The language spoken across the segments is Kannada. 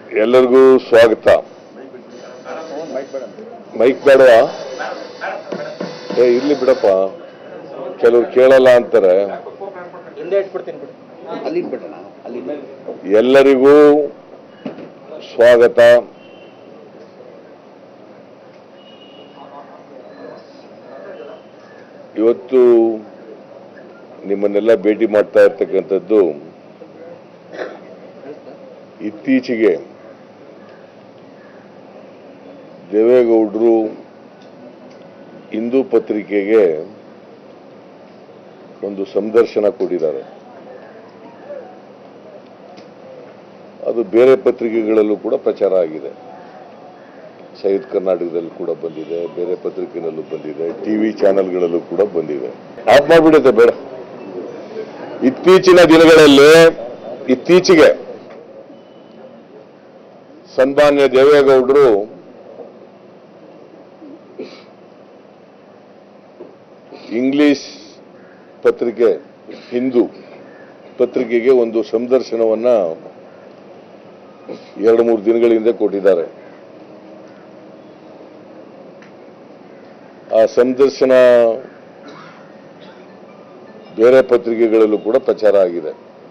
ಎಲ್ಲರಿಗೂ ಸ್ವಾಗತ ಮೈಕ್ ಬೇಡವಾ ಏ ಇರ್ಲಿ ಬಿಡಪ್ಪ ಕೆಲವ್ರು ಕೇಳಲ್ಲ ಅಂತಾರೆ ಹಿಂದೆ ಇಟ್ಬಿಡ್ತೀನಿ ಬಿಡಿ ಅಲ್ಲಿ ಬಿಡೋಣ ಅಲ್ಲಿ ಎಲ್ಲರಿಗೂ ಸ್ವಾಗತ ಇವತ್ತು ನಿಮ್ಮನ್ನೆಲ್ಲ ಭೇಟಿ ಮಾಡ್ತಾ ಇರ್ತಕ್ಕಂಥದ್ದು ಇತ್ತೀಚೆಗೆ ದೇವೇಗೌಡರು ಹಿಂದೂ ಪತ್ರಿಕೆಗೆ ಒಂದು ಸಂದರ್ಶನ ಕೊಟ್ಟಿದ್ದಾರೆ ಅದು ಬೇರೆ ಪತ್ರಿಕೆಗಳಲ್ಲೂ ಕೂಡ ಪ್ರಚಾರ ಆಗಿದೆ ಸೈಯದ್ ಕರ್ನಾಟಕದಲ್ಲಿ ಕೂಡ ಬಂದಿದೆ ಬೇರೆ ಪತ್ರಿಕೆನಲ್ಲೂ ಬಂದಿದೆ ಟಿವಿ ಚಾನೆಲ್ಗಳಲ್ಲೂ ಕೂಡ ಬಂದಿದೆ ಆಫ್ ಮಾಡ್ಬಿಡುತ್ತೆ ಬೇಡ ಇತ್ತೀಚಿನ ದಿನಗಳಲ್ಲಿ ಇತ್ತೀಚೆಗೆ ಸನ್ಮಾನ್ಯ ದೇವೇಗೌಡರು ಇಂಗ್ಲಿಷ್ ಪತ್ರಿಕೆ ಹಿಂದೂ ಪತ್ರಿಕೆಗೆ ಒಂದು ಸಂದರ್ಶನವನ್ನ ಎರಡು ಮೂರು ದಿನಗಳ ಹಿಂದೆ ಕೊಟ್ಟಿದ್ದಾರೆ ಆ ಸಂದರ್ಶನ ಬೇರೆ ಪತ್ರಿಕೆಗಳಲ್ಲೂ ಕೂಡ ಪ್ರಚಾರ ಆಗಿದೆ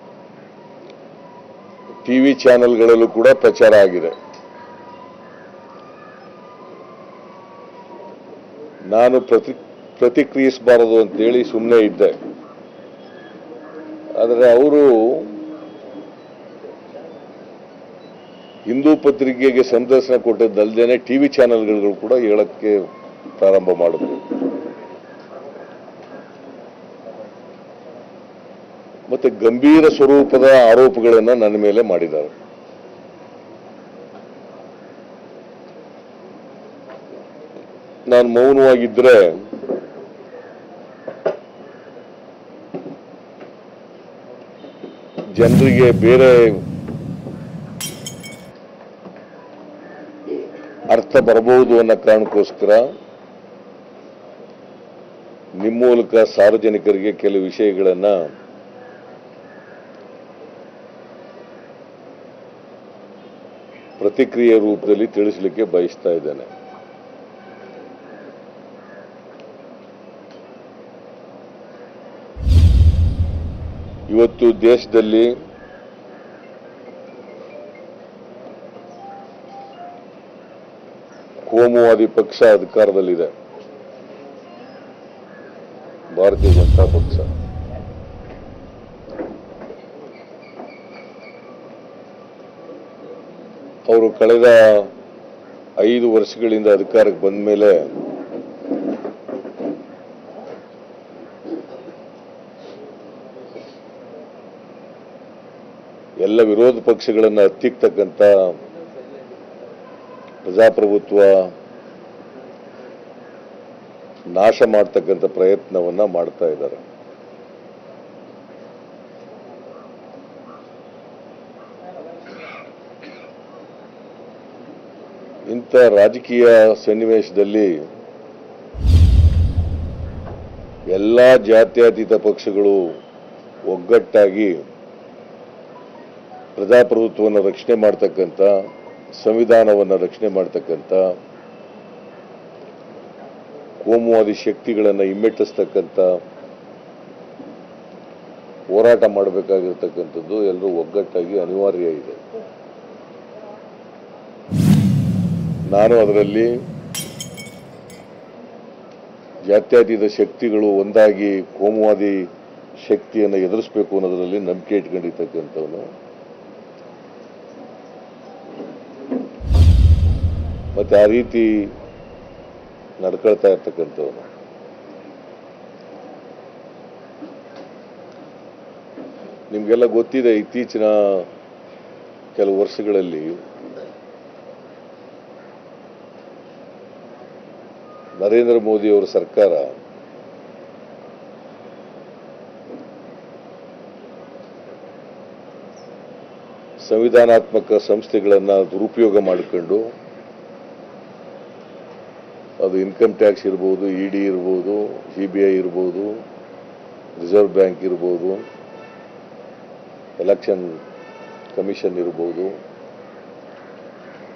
ಟಿವಿ ಚಾನೆಲ್ಗಳಲ್ಲೂ ಕೂಡ ಪ್ರಚಾರ ಆಗಿದೆ ನಾನು ಪ್ರತಿ ಪ್ರತಿಕ್ರಿಯಿಸಬಾರದು ಅಂತೇಳಿ ಸುಮ್ಮನೆ ಇದ್ದೆ ಆದರೆ ಅವರು ಹಿಂದೂ ಪತ್ರಿಕೆಗೆ ಸಂದರ್ಶನ ಕೊಟ್ಟದ್ದಲ್ದೇನೆ ಟಿವಿ ಚಾನೆಲ್ಗಳು ಕೂಡ ಹೇಳಕ್ಕೆ ಪ್ರಾರಂಭ ಮಾಡಿದ್ರು ಮತ್ತೆ ಗಂಭೀರ ಸ್ವರೂಪದ ಆರೋಪಗಳನ್ನ ನನ್ನ ಮೇಲೆ ಮಾಡಿದ್ದಾರೆ ನಾನು ಮೌನವಾಗಿದ್ರೆ ಜನರಿಗೆ ಬೇರೆ ಅರ್ಥ ಬರಬಹುದು ಅನ್ನೋ ಕಾರಣಕ್ಕೋಸ್ಕರ ನಿಮ್ಮ ಮೂಲಕ ಸಾರ್ವಜನಿಕರಿಗೆ ಕೆಲವು ವಿಷಯಗಳನ್ನ ಪ್ರತಿಕ್ರಿಯೆ ರೂಪದಲ್ಲಿ ತಿಳಿಸಲಿಕ್ಕೆ ಬಯಸ್ತಾ ಇದ್ದೇನೆ ಇವತ್ತು ದೇಶದಲ್ಲಿ ಕೋಮುವಾದಿ ಪಕ್ಷ ಅಧಿಕಾರದಲ್ಲಿದೆ ಭಾರತೀಯ ಜನತಾ ಪಕ್ಷ ಅವರು ಕಳೆದ ಐದು ವರ್ಷಗಳಿಂದ ಅಧಿಕಾರಕ್ಕೆ ಬಂದ ಮೇಲೆ ಎಲ್ಲ ವಿರೋಧ ಪಕ್ಷಗಳನ್ನು ಹತ್ತಿಕ್ತಕ್ಕಂಥ ಪ್ರಜಾಪ್ರಭುತ್ವ ನಾಶ ಮಾಡ್ತಕ್ಕಂಥ ಪ್ರಯತ್ನವನ್ನ ಮಾಡ್ತಾ ಇದ್ದಾರೆ ಇಂಥ ರಾಜಕೀಯ ಸನ್ನಿವೇಶದಲ್ಲಿ ಎಲ್ಲ ಜಾತ್ಯತೀತ ಪಕ್ಷಗಳು ಒಗ್ಗಟ್ಟಾಗಿ ಪ್ರಜಾಪ್ರಭುತ್ವವನ್ನು ರಕ್ಷಣೆ ಮಾಡ್ತಕ್ಕಂಥ ಸಂವಿಧಾನವನ್ನು ರಕ್ಷಣೆ ಮಾಡ್ತಕ್ಕಂಥ ಕೋಮುವಾದಿ ಶಕ್ತಿಗಳನ್ನು ಹಿಮ್ಮೆಟ್ಟಿಸ್ತಕ್ಕಂಥ ಹೋರಾಟ ಮಾಡಬೇಕಾಗಿರ್ತಕ್ಕಂಥದ್ದು ಎಲ್ಲರೂ ಒಗ್ಗಟ್ಟಾಗಿ ಅನಿವಾರ್ಯ ಇದೆ ನಾನು ಅದರಲ್ಲಿ ಜಾತ್ಯತೀತ ಶಕ್ತಿಗಳು ಒಂದಾಗಿ ಕೋಮುವಾದಿ ಶಕ್ತಿಯನ್ನು ಎದುರಿಸಬೇಕು ಅನ್ನೋದರಲ್ಲಿ ನಂಬಿಕೆ ಇಟ್ಕೊಂಡಿರ್ತಕ್ಕಂಥವನು ಮತ್ತೆ ಆ ರೀತಿ ನಡ್ಕೊಳ್ತಾ ಇರ್ತಕ್ಕಂಥವನು ನಿಮಗೆಲ್ಲ ಗೊತ್ತಿದೆ ಇತ್ತೀಚಿನ ಕೆಲವು ವರ್ಷಗಳಲ್ಲಿ ನರೇಂದ್ರ ಮೋದಿ ಅವರ ಸರ್ಕಾರ ಸಂವಿಧಾನಾತ್ಮಕ ಸಂಸ್ಥೆಗಳನ್ನು ದುರುಪಯೋಗ ಮಾಡಿಕೊಂಡು ಅದು ಇನ್ಕಮ್ ಟ್ಯಾಕ್ಸ್ ಇರ್ಬೋದು ಇ ಡಿ ಇರ್ಬೋದು ಸಿ ಬಿ ಐ ಇರ್ಬೋದು ರಿಸರ್ವ್ ಬ್ಯಾಂಕ್ ಇರ್ಬೋದು ಎಲೆಕ್ಷನ್ ಕಮಿಷನ್ ಇರ್ಬೋದು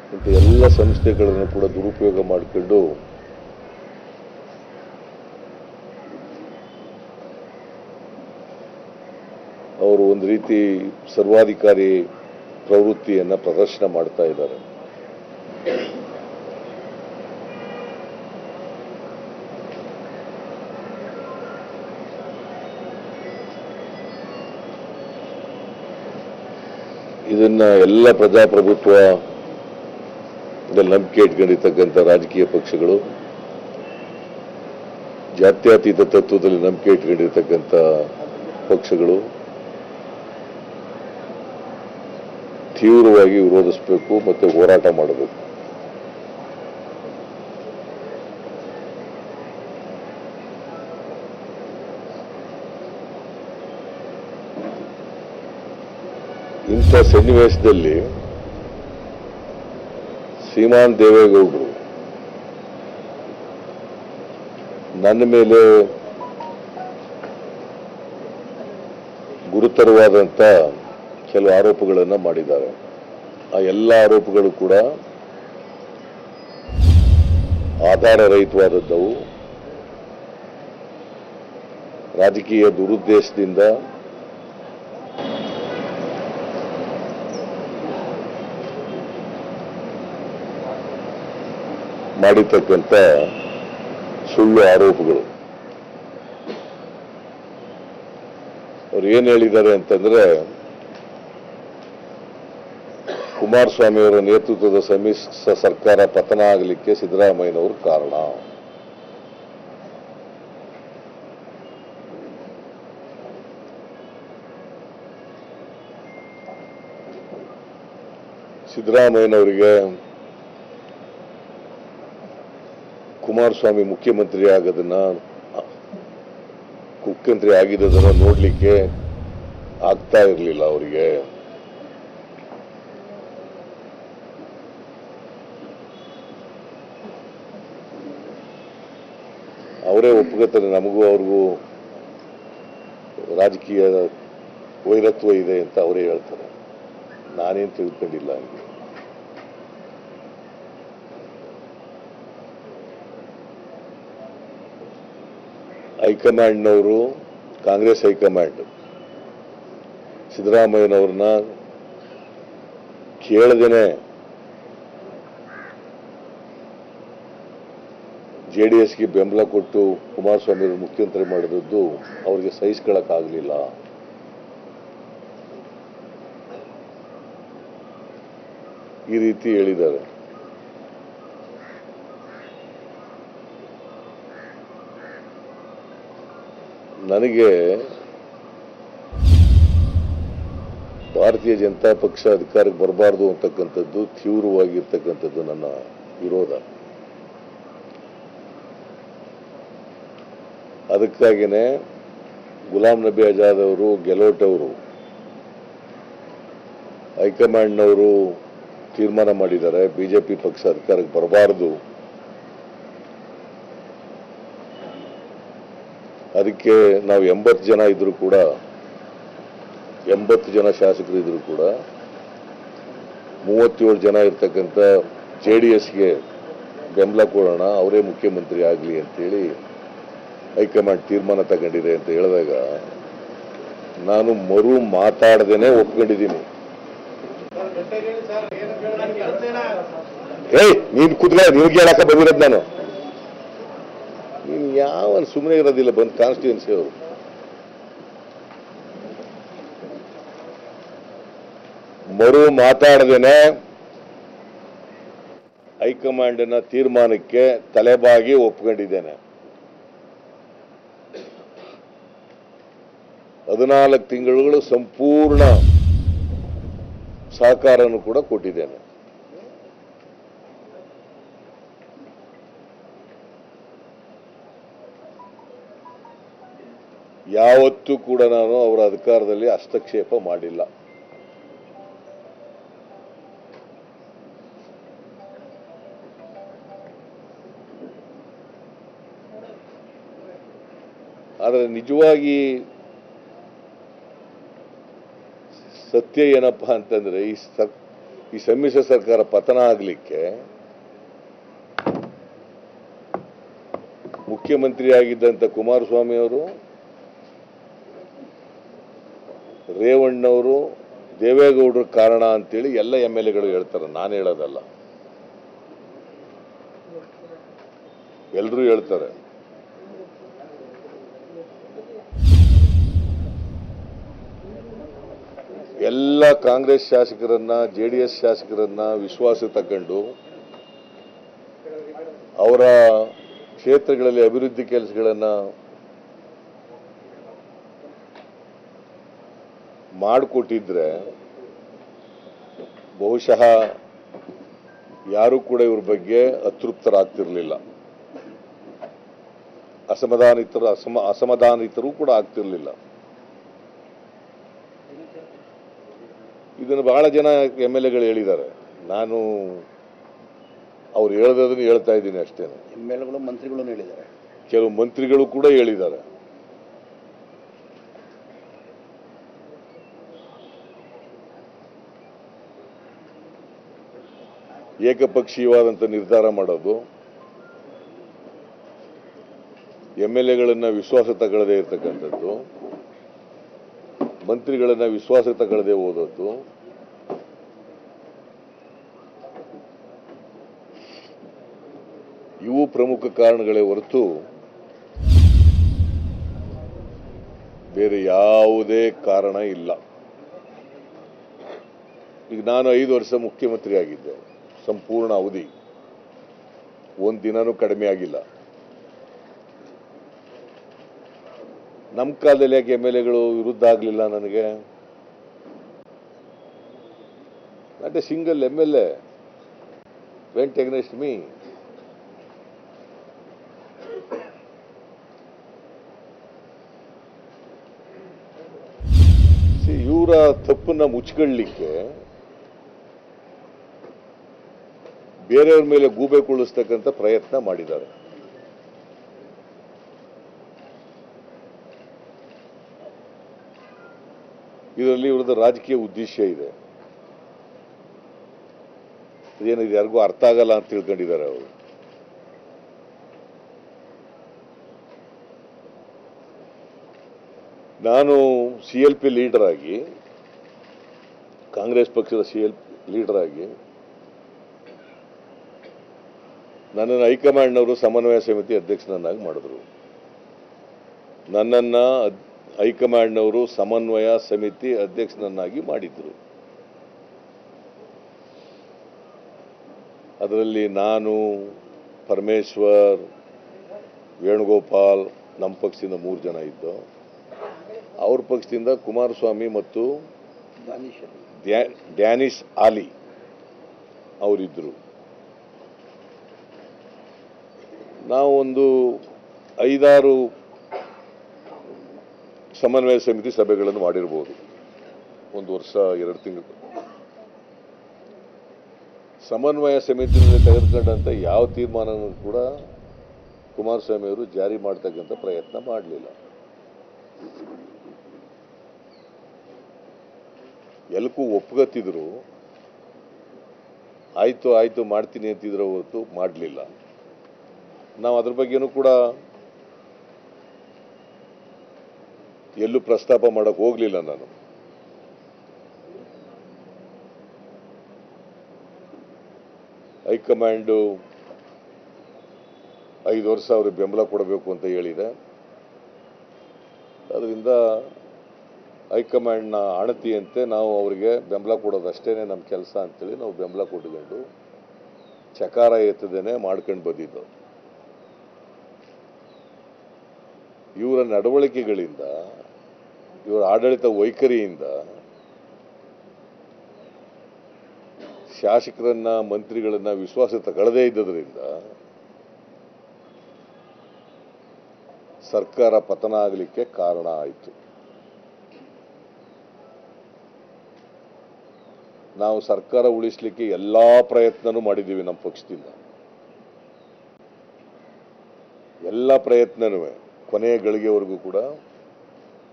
ಇಂಥ ಎಲ್ಲ ಸಂಸ್ಥೆಗಳನ್ನು ಕೂಡ ದುರುಪಯೋಗ ಮಾಡಿಕೊಂಡು ಅವರು ಒಂದು ರೀತಿ ಸರ್ವಾಧಿಕಾರಿ ಪ್ರವೃತ್ತಿಯನ್ನು ಪ್ರದರ್ಶನ ಮಾಡ್ತಾ ಇದ್ದಾರೆ ಇದನ್ನ ಎಲ್ಲ ಪ್ರಜಾಪ್ರಭುತ್ವ ನಂಬಿಕೆ ಇಟ್ಕೊಂಡಿರ್ತಕ್ಕಂಥ ರಾಜಕೀಯ ಪಕ್ಷಗಳು ಜಾತ್ಯತೀತ ತತ್ವದಲ್ಲಿ ನಂಬಿಕೆ ಇಟ್ಕೊಂಡಿರ್ತಕ್ಕಂಥ ಪಕ್ಷಗಳು ತೀವ್ರವಾಗಿ ವಿರೋಧಿಸಬೇಕು ಮತ್ತು ಹೋರಾಟ ಮಾಡಬೇಕು ಇಂಥ ಸನ್ನಿವೇಶದಲ್ಲಿ ಶ್ರೀಮಾನ್ ದೇವೇಗೌಡರು ನನ್ನ ಮೇಲೆ ಗುರುತರವಾದಂಥ ಕೆಲವು ಆರೋಪಗಳನ್ನು ಮಾಡಿದ್ದಾರೆ ಆ ಎಲ್ಲ ಆರೋಪಗಳು ಕೂಡ ಆಧಾರ ರಹಿತವಾದದ್ದವು ರಾಜಕೀಯ ದುರುದ್ದೇಶದಿಂದ ಮಾಡಿರ್ತಕ್ಕಂಥ ಸುಳ್ಳು ಆರೋಪಗಳು ಅವ್ರು ಏನ್ ಹೇಳಿದ್ದಾರೆ ಅಂತಂದ್ರೆ ಕುಮಾರಸ್ವಾಮಿ ಅವರ ನೇತೃತ್ವದ ಸಮ್ಮಿಶ್ರ ಸರ್ಕಾರ ಪತನ ಆಗಲಿಕ್ಕೆ ಸಿದ್ದರಾಮಯ್ಯನವರು ಕಾರಣ ಸಿದ್ದರಾಮಯ್ಯನವರಿಗೆ ಕುಮಾರಸ್ವಾಮಿ ಮುಖ್ಯಮಂತ್ರಿ ಆಗೋದನ್ನ ಮುಖ್ಯಮಂತ್ರಿ ಆಗಿದ್ದದನ್ನ ನೋಡ್ಲಿಕ್ಕೆ ಆಗ್ತಾ ಇರಲಿಲ್ಲ ಅವರಿಗೆ ಅವರೇ ಒಪ್ಕೋತಾರೆ ನಮಗೂ ಅವ್ರಿಗೂ ರಾಜಕೀಯ ವೈರತ್ವ ಇದೆ ಅಂತ ಅವರೇ ಹೇಳ್ತಾರೆ ನಾನೇನು ತಿಳ್ಕೊಂಡಿಲ್ಲ ಹಂಗೆ ಹೈಕಮಾಂಡ್ನವರು ಕಾಂಗ್ರೆಸ್ ಹೈಕಮಾಂಡ್ ಸಿದ್ದರಾಮಯ್ಯನವ್ರನ್ನ ಕೇಳದೇನೆ ಜೆ ಡಿ ಎಸ್ಗೆ ಬೆಂಬಲ ಕೊಟ್ಟು ಕುಮಾರಸ್ವಾಮಿ ಅವರು ಮುಖ್ಯಮಂತ್ರಿ ಮಾಡಿದದ್ದು ಅವರಿಗೆ ಸಹಿಸ್ಕೊಳ್ಳಕ್ಕಾಗಲಿಲ್ಲ ಈ ರೀತಿ ಹೇಳಿದ್ದಾರೆ ನನಗೆ ಭಾರತೀಯ ಜನತಾ ಪಕ್ಷ ಅಧಿಕಾರಕ್ಕೆ ಬರಬಾರ್ದು ಅಂತಕ್ಕಂಥದ್ದು ತೀವ್ರವಾಗಿರ್ತಕ್ಕಂಥದ್ದು ನನ್ನ ವಿರೋಧ ಅದಕ್ಕಾಗಿಯೇ ಗುಲಾಂ ನಬಿ ಆಜಾದ್ ಅವರು ಗೆಲೋಟ್ ಅವರು ಹೈಕಮಾಂಡ್ನವರು ತೀರ್ಮಾನ ಮಾಡಿದ್ದಾರೆ ಬಿಜೆಪಿ ಪಕ್ಷ ಅಧಿಕಾರಕ್ಕೆ ಬರಬಾರದು ಅದಕ್ಕೆ ನಾವು ಎಂಬತ್ತು ಜನ ಇದ್ರು ಕೂಡ ಎಂಬತ್ತು ಜನ ಶಾಸಕರು ಇದ್ರು ಕೂಡ ಮೂವತ್ತೇಳು ಜನ ಇರ್ತಕ್ಕಂಥ ಜೆ ಡಿ ಎಸ್ಗೆ ಬೆಂಬಲ ಕೊಡೋಣ ಅವರೇ ಮುಖ್ಯಮಂತ್ರಿ ಆಗಲಿ ಅಂತೇಳಿ ಹೈಕಮಾಂಡ್ ತೀರ್ಮಾನ ತಗೊಂಡಿದೆ ಅಂತ ಹೇಳಿದಾಗ ನಾನು ಮರು ಮಾತಾಡದೇನೆ ಒಪ್ಕೊಂಡಿದ್ದೀನಿ ಏಯ್ ನೀನ್ ಕುತ್ಕೊಳ್ಳ ನಿನ್ಗೆ ಹೇಳಕ್ಕ ಬಂದಿರೋದು ನಾನು ನೀನ್ ಯಾವ ಸುಮ್ಮನೆ ಇರೋದಿಲ್ಲ ಬಂದ್ ಕಾನ್ಸ್ಟಿಟ್ಯೂನ್ಸಿ ಅವರು ಮರು ಮಾತಾಡದೇನೆ ಹೈಕಮಾಂಡಿನ ತೀರ್ಮಾನಕ್ಕೆ ತಲೆಬಾಗಿ ಒಪ್ಕೊಂಡಿದ್ದೇನೆ ಹದಿನಾಲ್ಕು ತಿಂಗಳುಗಳು ಸಂಪೂರ್ಣ ಸಹಕಾರವನ್ನು ಕೂಡ ಕೊಟ್ಟಿದ್ದೇನೆ ಯಾವತ್ತೂ ಕೂಡ ನಾನು ಅವರ ಅಧಿಕಾರದಲ್ಲಿ ಹಸ್ತಕ್ಷೇಪ ಮಾಡಿಲ್ಲ ಆದರೆ ನಿಜವಾಗಿ ಸತ್ಯ ಏನಪ್ಪಾ ಅಂತಂದ್ರೆ ಈ ಸ ಈ ಸಮ್ಮಿಶ್ರ ಸರ್ಕಾರ ಪತನ ಆಗಲಿಕ್ಕೆ ಮುಖ್ಯಮಂತ್ರಿಯಾಗಿದ್ದಂಥ ಕುಮಾರಸ್ವಾಮಿ ಅವರು ರೇವಣ್ಣವರು ದೇವೇಗೌಡರ ಕಾರಣ ಅಂತೇಳಿ ಎಲ್ಲ ಎಮ್ ಎಲ್ ಎಗಳು ಹೇಳ್ತಾರೆ ನಾನು ಹೇಳೋದಲ್ಲ ಎಲ್ಲರೂ ಹೇಳ್ತಾರೆ ಎಲ್ಲ ಕಾಂಗ್ರೆಸ್ ಶಾಸಕರನ್ನ ಜೆ ಡಿ ಎಸ್ ಶಾಸಕರನ್ನ ವಿಶ್ವಾಸ ತಗೊಂಡು ಅವರ ಕ್ಷೇತ್ರಗಳಲ್ಲಿ ಅಭಿವೃದ್ಧಿ ಕೆಲಸಗಳನ್ನ ಮಾಡಿಕೊಟ್ಟಿದ್ರೆ ಬಹುಶಃ ಯಾರೂ ಕೂಡ ಇವ್ರ ಬಗ್ಗೆ ಅತೃಪ್ತರಾಗ್ತಿರ್ಲಿಲ್ಲ ಅಸಮಾಧಾನಿತರು ಅಸಮ ಅಸಮಾಧಾನಿತರು ಕೂಡ ಆಗ್ತಿರ್ಲಿಲ್ಲ ಇದನ್ನು ಬಹಳ ಜನ ಎಮ್ ಎಲ್ ಎಗಳು ಹೇಳಿದ್ದಾರೆ ನಾನು ಅವ್ರು ಹೇಳ್ದದನ್ನು ಹೇಳ್ತಾ ಇದ್ದೀನಿ ಅಷ್ಟೇ ಎಮ್ ಎಲ್ ಗಳು ಮಂತ್ರಿಗಳು ಹೇಳಿದ್ದಾರೆ ಕೆಲವು ಮಂತ್ರಿಗಳು ಕೂಡ ಹೇಳಿದ್ದಾರೆ ಏಕಪಕ್ಷೀಯವಾದಂಥ ನಿರ್ಧಾರ ಮಾಡೋದು ಎಮ್ ಎಲ್ ಎಗಳನ್ನ ವಿಶ್ವಾಸ ತಗೊಳ್ಳದೆ ಇರತಕ್ಕಂಥದ್ದು ಮಂತ್ರಿಗಳನ್ನ ವಿಶ್ವಾಸ ತಗೊಳ್ಳದೆ ಓದೋದು ಇವು ಪ್ರಮುಖ ಕಾರಣಗಳೇ ಹೊರತು ಬೇರೆ ಯಾವುದೇ ಕಾರಣ ಇಲ್ಲ ಈಗ ನಾನು ಐದು ವರ್ಷ ಮುಖ್ಯಮಂತ್ರಿ ಆಗಿದ್ದೆ ಸಂಪೂರ್ಣ ಅವಧಿ ಒಂದು ದಿನನೂ ಕಡಿಮೆ ಆಗಿಲ್ಲ ನಮ್ಮ ಕಾಲದಲ್ಲಿ ಯಾಕೆ ಎಮ್ ಎಲ್ ಎಗಳು ವಿರುದ್ಧ ಆಗಲಿಲ್ಲ ನನಗೆ not a single M L A went against me ಇವರ ತಪ್ಪನ್ನ ಮುಚ್ಕೊಳ್ಳಿಕ್ಕೆ ಬೇರೆಯವ್ರ ಮೇಲೆ ಗೂಬೆ ಕುಳಿಸ್ತಕ್ಕಂಥ ಪ್ರಯತ್ನ ಮಾಡಿದ್ದಾರೆ ಇದರಲ್ಲಿ ಇವ್ರದ್ದು ರಾಜಕೀಯ ಉದ್ದೇಶ ಇದೆ ಇದೇನಿದೆ ಯಾರಿಗೂ ಅರ್ಥ ಆಗಲ್ಲ ಅಂತ ತಿಳ್ಕೊಂಡಿದ್ದಾರೆ ಅವರು ನಾನು ಸಿ ಎಲ್ ಪಿ ಲೀಡರ್ ಆಗಿ ಕಾಂಗ್ರೆಸ್ ಪಕ್ಷದ ಸಿ ಎಲ್ ಲೀಡರ್ ಆಗಿ ನನ್ನನ್ನು ಹೈಕಮಾಂಡ್ನವರು ಸಮನ್ವಯ ಸಮಿತಿ ಅಧ್ಯಕ್ಷನನ್ನಾಗಿ ಮಾಡಿದ್ರು ನನ್ನನ್ನ ಅದ್- ಹೈಕಮಾಂಡ್ನವರು ಸಮನ್ವಯ ಸಮಿತಿ ಅಧ್ಯಕ್ಷನನ್ನಾಗಿ ಮಾಡಿದ್ರು ಅದರಲ್ಲಿ ನಾನು ಪರಮೇಶ್ವರ್ ವೇಣುಗೋಪಾಲ್ ನಮ್ಮ ಪಕ್ಷದಿಂದ ಮೂರು ಜನ ಇದ್ದು ಅವ್ರ ಪಕ್ಷದಿಂದ ಕುಮಾರಸ್ವಾಮಿ ಮತ್ತು ದಾನಿಶ್ ಡ್ಯಾ- ಡ್ಯಾನಿಶ್ ಆಲಿ ಅವರಿದ್ದರು ನಾವು ಒಂದು ಐದಾರು ಸಮನ್ವಯ ಸಮಿತಿ ಸಭೆಗಳನ್ನು ಮಾಡಿರ್ಬೋದು ಒಂದು ವರ್ಷ ಎರಡು ತಿಂಗಳು ಸಮನ್ವಯ ಸಮಿತಿಯಲ್ಲಿ ತೆಗೆದುಕೊಂಡಂತ ಯಾವ ತೀರ್ಮಾನನೂ ಕೂಡ ಕುಮಾರಸ್ವಾಮಿ ಅವರು ಜಾರಿ ಮಾಡ್ತಕ್ಕಂಥ ಪ್ರಯತ್ನ ಮಾಡಲಿಲ್ಲ ಎಲ್ಕೂ ಒಪ್ಗತ್ತಿದ್ರು ಆಯ್ತು ಆಯ್ತು ಮಾಡ್ತೀನಿ ಅಂತಿದ್ರೆ ಹೊರತು ಮಾಡಲಿಲ್ಲ ನಾವು ಅದ್ರ ಬಗ್ಗೆನೂ ಕೂಡ ಎಲ್ಲೂ ಪ್ರಸ್ತಾಪ ಮಾಡಕ್ ಹೋಗ್ಲಿಲ್ಲ ನಾನು ಹೈಕಮಾಂಡು ಐದು ವರ್ಷ ಅವ್ರಿಗೆ ಬೆಂಬಲ ಕೊಡಬೇಕು ಅಂತ ಹೇಳಿದೆ ಅದರಿಂದ ಹೈಕಮಾಂಡ್ನ ಅಣತಿಯಂತೆ ನಾವು ಅವರಿಗೆ ಬೆಂಬಲ ಕೊಡೋದಷ್ಟೇನೆ ನಮ್ಮ ಕೆಲಸ ಅಂತೇಳಿ ನಾವು ಬೆಂಬಲ ಕೊಟ್ಕೊಂಡು ಚಕಾರ ಎತ್ತದೇನೆ ಮಾಡ್ಕೊಂಡು ಬಂದಿದ್ದು ಇವರ ನಡವಳಿಕೆಗಳಿಂದ ಇವರ ಆಡಳಿತ ವೈಖರಿಯಿಂದ ಶಾಸಕರನ್ನ ಮಂತ್ರಿಗಳನ್ನ ವಿಶ್ವಾಸ ತಗೊಳ್ಳದೇ ಇದ್ದದ್ರಿಂದ ಸರ್ಕಾರ ಪತನ ಆಗಲಿಕ್ಕೆ ಕಾರಣ ಆಯಿತು ನಾವು ಸರ್ಕಾರ ಉಳಿಸ್ಲಿಕ್ಕೆ ಎಲ್ಲಾ ಪ್ರಯತ್ನನೂ ಮಾಡಿದ್ದೀವಿ ನಮ್ಮ ಪಕ್ಷದಿಂದ ಎಲ್ಲ ಪ್ರಯತ್ನನೂ ಕೊನೆಯ ಗಳಿಗೆವರೆಗೂ ಕೂಡ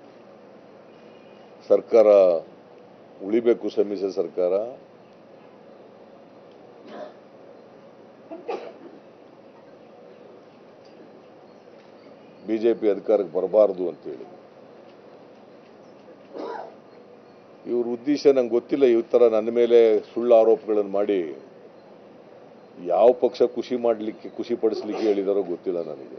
ಸರ್ಕಾರ ಉಳಿಬೇಕು ಸಮ್ಮಿಶ್ರ ಸರ್ಕಾರ ಬಿಜೆಪಿ ಅಧಿಕಾರಕ್ಕೆ ಬರಬಾರದು ಅಂತೇಳಿ ಇವ್ರ ಉದ್ದೇಶ ನಂಗೆ ಗೊತ್ತಿಲ್ಲ ಈ ಥರ ನನ್ನ ಮೇಲೆ ಸುಳ್ಳು ಆರೋಪಗಳನ್ನು ಮಾಡಿ ಯಾವ ಪಕ್ಷ ಖುಷಿ ಮಾಡಲಿಕ್ಕೆ ಖುಷಿ ಪಡಿಸ್ಲಿಕ್ಕೆ ಹೇಳಿದಾರೋ ಗೊತ್ತಿಲ್ಲ ನನಗೆ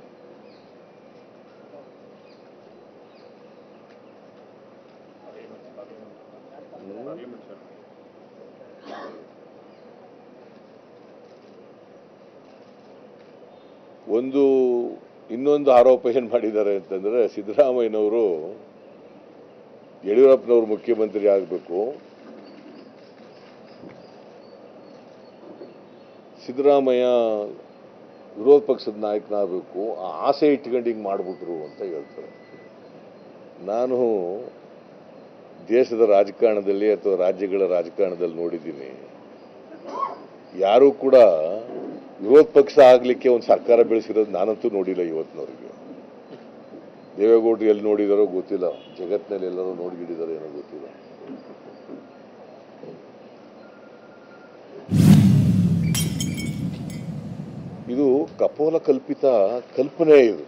ಒಂದು ಇನ್ನೊಂದು ಆರೋಪ ಏನು ಮಾಡಿದ್ದಾರೆ ಅಂತಂದ್ರೆ ಸಿದ್ದರಾಮಯ್ಯನವರು ಯಡಿಯೂರಪ್ಪನವರು ಮುಖ್ಯಮಂತ್ರಿ ಆಗಬೇಕು ಸಿದ್ದರಾಮಯ್ಯ ವಿರೋಧ ಪಕ್ಷದ ನಾಯಕನಾಗಬೇಕು ಆ ಆಸೆ ಇಟ್ಕೊಂಡು ಹಿಂಗೆ ಮಾಡಿಬಿಟ್ರು ಅಂತ ಹೇಳ್ತಾರೆ ನಾನು ದೇಶದ ರಾಜಕಾರಣದಲ್ಲಿ ಅಥವಾ ರಾಜ್ಯಗಳ ರಾಜಕಾರಣದಲ್ಲಿ ನೋಡಿದ್ದೀನಿ ಯಾರೂ ಕೂಡ ವಿರೋಧ ಪಕ್ಷ ಆಗಲಿಕ್ಕೆ ಒಂದು ಸರ್ಕಾರ ಬೆಳೆಸಿರೋದು ನಾನಂತೂ ನೋಡಿಲ್ಲ ಇವತ್ತಿನವರೆಗೆ ದೇವೇಗೌಡರು ಎಲ್ಲಿ ನೋಡಿದಾರೋ ಗೊತ್ತಿಲ್ಲ ಜಗತ್ತಿನಲ್ಲಿ ಎಲ್ಲರೂ ನೋಡಿಗಿಡಿದಾರೋ ಏನೋ ಗೊತ್ತಿಲ್ಲ ಇದು ಕಪೋಲ ಕಲ್ಪಿತ ಕಲ್ಪನೆ ಇದು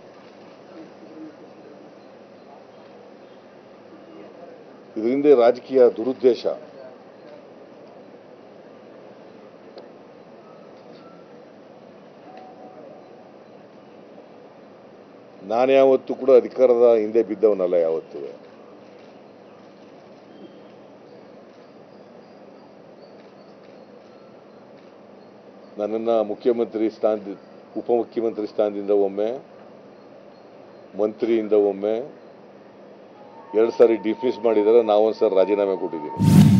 ಇದರಿಂದ ರಾಜಕೀಯ ದುರುದ್ದೇಶ ನಾನು ಯಾವತ್ತೂ ಕೂಡ ಅಧಿಕಾರದ ಹಿಂದೆ ಬಿದ್ದವನಲ್ಲ ಯಾವತ್ತೂ ನನ್ನನ್ನು ಮುಖ್ಯಮಂತ್ರಿ ಸ್ಥಾನದ ಉಪಮುಖ್ಯಮಂತ್ರಿ ಸ್ಥಾನದಿಂದ ಒಮ್ಮೆ ಮಂತ್ರಿಯಿಂದ ಒಮ್ಮೆ ಎರಡು ಸಾರಿ ಡಿಫ್ಯೂಸ್ ಮಾಡಿದ್ದಾರೆ ನಾವೊಂದು ಸರಿ ರಾಜೀನಾಮೆ ಕೊಟ್ಟಿದ್ದೀನಿ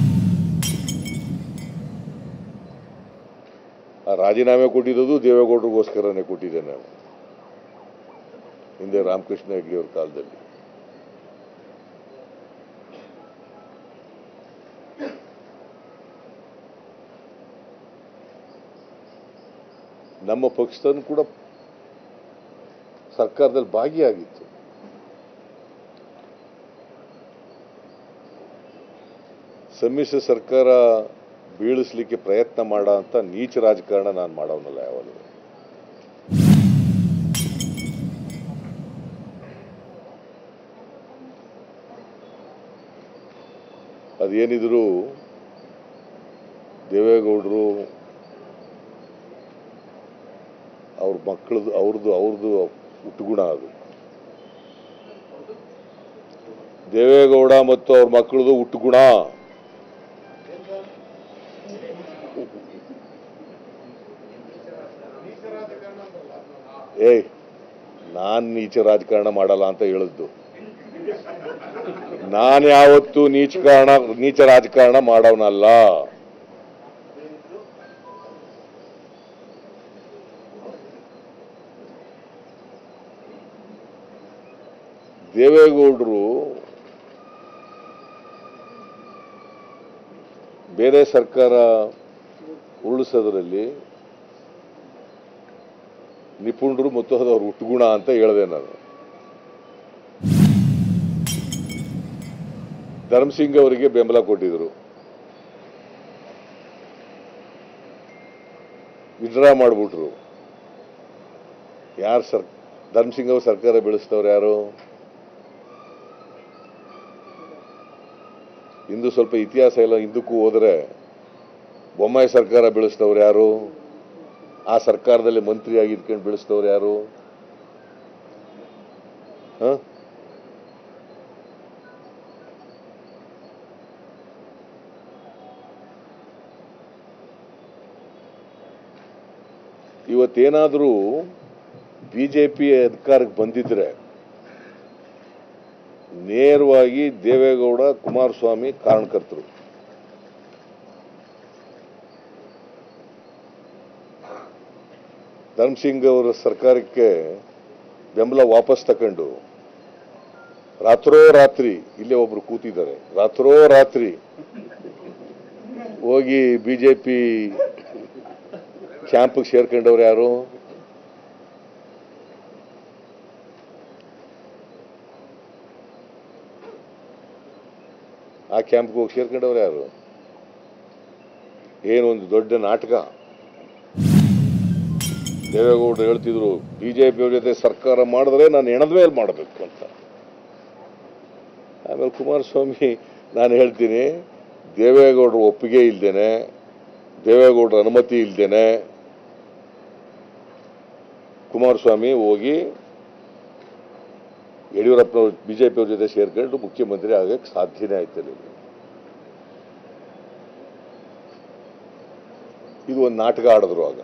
ಆ ರಾಜೀನಾಮೆ ಕೊಟ್ಟಿರೋದು ದೇವೇಗೌಡರಿಗೋಸ್ಕರನೇ ಕೊಟ್ಟಿದ್ದೆ ನಾನು ಹಿಂದೆ ರಾಮಕೃಷ್ಣ ಹೆಗ್ಡೆ ಅವ್ರ ಕಾಲದಲ್ಲಿ ನಮ್ಮ ಪಕ್ಷದನ್ನು ಕೂಡ ಸರ್ಕಾರದಲ್ಲಿ ಭಾಗಿಯಾಗಿತ್ತು ಸಮ್ಮಿಶ್ರ ಸರ್ಕಾರ ಬೀಳಿಸ್ಲಿಕ್ಕೆ ಪ್ರಯತ್ನ ಮಾಡೋ ಅಂತ ನೀಚ ರಾಜಕಾರಣ ನಾನು ಮಾಡೋನಲ್ಲ ಯಾವಾಗಲೂ ಅದೇನಿದ್ರು ದೇವೇಗೌಡರು ಅವ್ರ ಮಕ್ಕಳದು ಅವ್ರದ್ದು ಅವ್ರದ್ದು ಹುಟ್ಟುಗುಣ ಅದು ದೇವೇಗೌಡ ಮತ್ತು ಅವ್ರ ಮಕ್ಕಳದು ಹುಟ್ಟುಗುಣ ಏಯ್ ನಾನ್ ನೀಚ ರಾಜಕಾರಣ ಮಾಡಲ್ಲ ಅಂತ ಹೇಳಿದ್ದು ನಾನು ಯಾವತ್ತೂ ನೀಚ ಕಾರಣ ನೀಚ ರಾಜಕಾರಣ ಮಾಡೋನಲ್ಲ ದೇವೇಗೌಡರು ಬೇರೆ ಸರ್ಕಾರ ಉರುಳಿಸೋದ್ರಲ್ಲಿ ನಿಪುಣರು ಮತ್ತು ಅದು ಅವ್ರ ಹುಟ್ಟುಗುಣ ಅಂತ ಹೇಳಿದೆ ನಾನು ಧರ್ಮಸಿಂಗ್ ಅವರಿಗೆ ಬೆಂಬಲ ಕೊಟ್ಟಿದ್ರು ವಿಡ್ರಾ ಮಾಡಿಬಿಟ್ರು ಯಾರು ಸರ್ ಧರ್ಮಸಿಂಗ್ ಅವ್ರ ಸರ್ಕಾರ ಬೆಳೆಸ್ತವ್ರು ಯಾರು ಇಂದು ಸ್ವಲ್ಪ ಇತಿಹಾಸ ಎಲ್ಲ ಹಿಂದಕ್ಕೂ ಹೋದರೆ ಬೊಮ್ಮಾಯಿ ಸರ್ಕಾರ ಬೆಳೆಸ್ತವ್ರು ಯಾರು ಆ ಸರ್ಕಾರದಲ್ಲಿ ಮಂತ್ರಿಯಾಗಿ ಇದ್ಕೊಂಡು ಬೆಳೆಸ್ತವ್ರು ಯಾರು ಹ? ಇವತ್ತೇನಾದರೂ ಬಿ ಜೆ ಪಿ ಅಧಿಕಾರಕ್ಕೆ ಬಂದಿದ್ರೆ ನೇರವಾಗಿ ದೇವೇಗೌಡ ಕುಮಾರಸ್ವಾಮಿ ಕಾರಣಕರ್ತರು ಧರ್ಮಸಿಂಗ್ ಅವರ ಸರ್ಕಾರಕ್ಕೆ ಬೆಂಬಲ ವಾಪಸ್ ತಕೊಂಡು ರಾತ್ರೋ ರಾತ್ರಿ ಇಲ್ಲೇ ಒಬ್ರು ಕೂತಿದ್ದಾರೆ ರಾತ್ರೋ ರಾತ್ರಿ ಹೋಗಿ ಬಿಜೆಪಿ ಕ್ಯಾಂಪ್ಗೆ ಸೇರ್ಕೊಂಡವ್ರು ಯಾರು ಆ ಕ್ಯಾಂಪ್ಗೆ ಹೋಗಿ ಸೇರ್ಕೊಂಡವ್ರು ಯಾರು ಏನೊಂದು ದೊಡ್ಡ ನಾಟಕ ದೇವೇಗೌಡರು ಹೇಳ್ತಿದ್ರು ಬಿಜೆಪಿಯವ್ರ ಜೊತೆ ಸರ್ಕಾರ ಮಾಡಿದ್ರೆ ನಾನು ಹೆಣದ ಮೇಲೆ ಮಾಡಬೇಕು ಅಂತ ಆಮೇಲೆ ಕುಮಾರಸ್ವಾಮಿ ನಾನು ಹೇಳ್ತೀನಿ ದೇವೇಗೌಡರ ಒಪ್ಪಿಗೆ ಇಲ್ದೇನೆ ದೇವೇಗೌಡರ ಅನುಮತಿ ಇಲ್ದೇನೆ ಕುಮಾರಸ್ವಾಮಿ ಹೋಗಿ ಯಡಿಯೂರಪ್ಪನವ್ರ ಬಿಜೆಪಿಯವ್ರ ಜೊತೆ ಸೇರ್ಕೊಂಡು ಮುಖ್ಯಮಂತ್ರಿ ಆಗಕ್ಕೆ ಸಾಧ್ಯನೇ ಆಯ್ತಲ್ಲ ಇದು ಒಂದು ನಾಟಕ ಆಡಿದ್ರು ಆಗ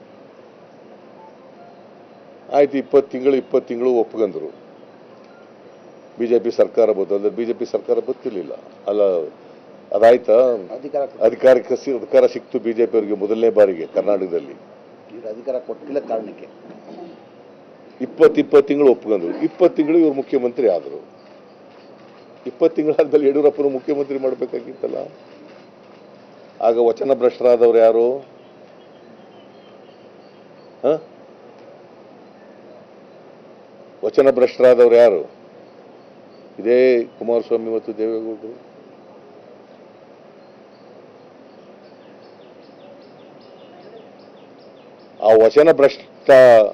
ಆಯ್ತು ಇಪ್ಪತ್ತು ತಿಂಗಳು ಇಪ್ಪತ್ತು ತಿಂಗಳು ಒಪ್ಕೊಂಡ್ರು ಬಿಜೆಪಿ ಸರ್ಕಾರ ಬಂತು ಅಂದ್ರೆ ಬಿಜೆಪಿ ಸರ್ಕಾರ ಗೊತ್ತಿರಲಿಲ್ಲ ಅಲ್ಲ ಅದಾಯ್ತಾ ಅಧಿಕಾರ ಅಧಿಕಾರಕ್ಕೆ ಸಿ- ಅಧಿಕಾರ ಸಿಕ್ತು ಬಿಜೆಪಿ ಅವರಿಗೆ ಮೊದಲನೇ ಬಾರಿಗೆ ಕರ್ನಾಟಕದಲ್ಲಿ ಇವ್ರು ಅಧಿಕಾರ ಕೊಟ್ಟಿಲ್ಲ ಕಾರಣಕ್ಕೆ ಇಪ್ಪತ್ತು ಇಪ್ಪತ್ತು ತಿಂಗಳು ಒಪ್ಕೊಂಡ್ರು ಇಪ್ಪತ್ತು ತಿಂಗಳು ಇವರು ಮುಖ್ಯಮಂತ್ರಿ ಆದರು ಇಪ್ಪತ್ತು ತಿಂಗಳಾದ್ಮೇಲೆ ಯಡಿಯೂರಪ್ಪನ ಮುಖ್ಯಮಂತ್ರಿ ಮಾಡಬೇಕಾಗಿತ್ತಲ್ಲ ಆಗ ವಚನ ಭ್ರಷ್ಟರಾದವ್ರು ಯಾರು ಹ? ವಚನ ಭ್ರಷ್ಟರಾದವ್ರು ಯಾರು ಇದೇ ಕುಮಾರಸ್ವಾಮಿ ಮತ್ತು ದೇವೇಗೌಡರು ಆ ವಚನ ಭ್ರಷ್ಟ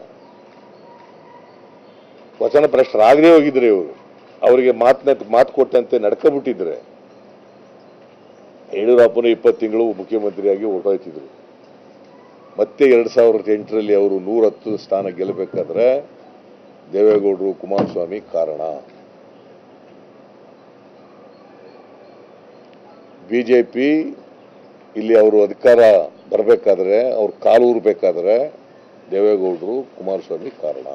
ವಚನ ಭ್ರಷ್ಟರಾಗದೇ ಹೋಗಿದ್ರೆ ಇವರು ಅವರಿಗೆ ಮಾತನ್ನ ಮಾತು ಕೊಟ್ಟಂತೆ ನಡ್ಕೊಬಿಟ್ಟಿದ್ರೆ ಯಡಿಯೂರಪ್ಪನ ಇಪ್ಪತ್ತು ತಿಂಗಳು ಮುಖ್ಯಮಂತ್ರಿಯಾಗಿ ಹೊರಟೋಯ್ತಿದ್ರು ಮತ್ತೆ ಎರಡ್ ಸಾವಿರದ ಎಂಟರಲ್ಲಿ ಅವರು ನೂರತ್ತು ಸ್ಥಾನ ಗೆಲ್ಲಬೇಕಾದ್ರೆ ದೇವೇಗೌಡರು ಕುಮಾರಸ್ವಾಮಿ ಕಾರಣ ಬಿಜೆಪಿ ಇಲ್ಲಿ ಅವರು ಅಧಿಕಾರ ಬರಬೇಕಾದ್ರೆ ಅವ್ರ ಕಾಲು ಊರ್ಬೇಕಾದ್ರೆ ದೇವೇಗೌಡರು ಕುಮಾರಸ್ವಾಮಿ ಕಾರಣ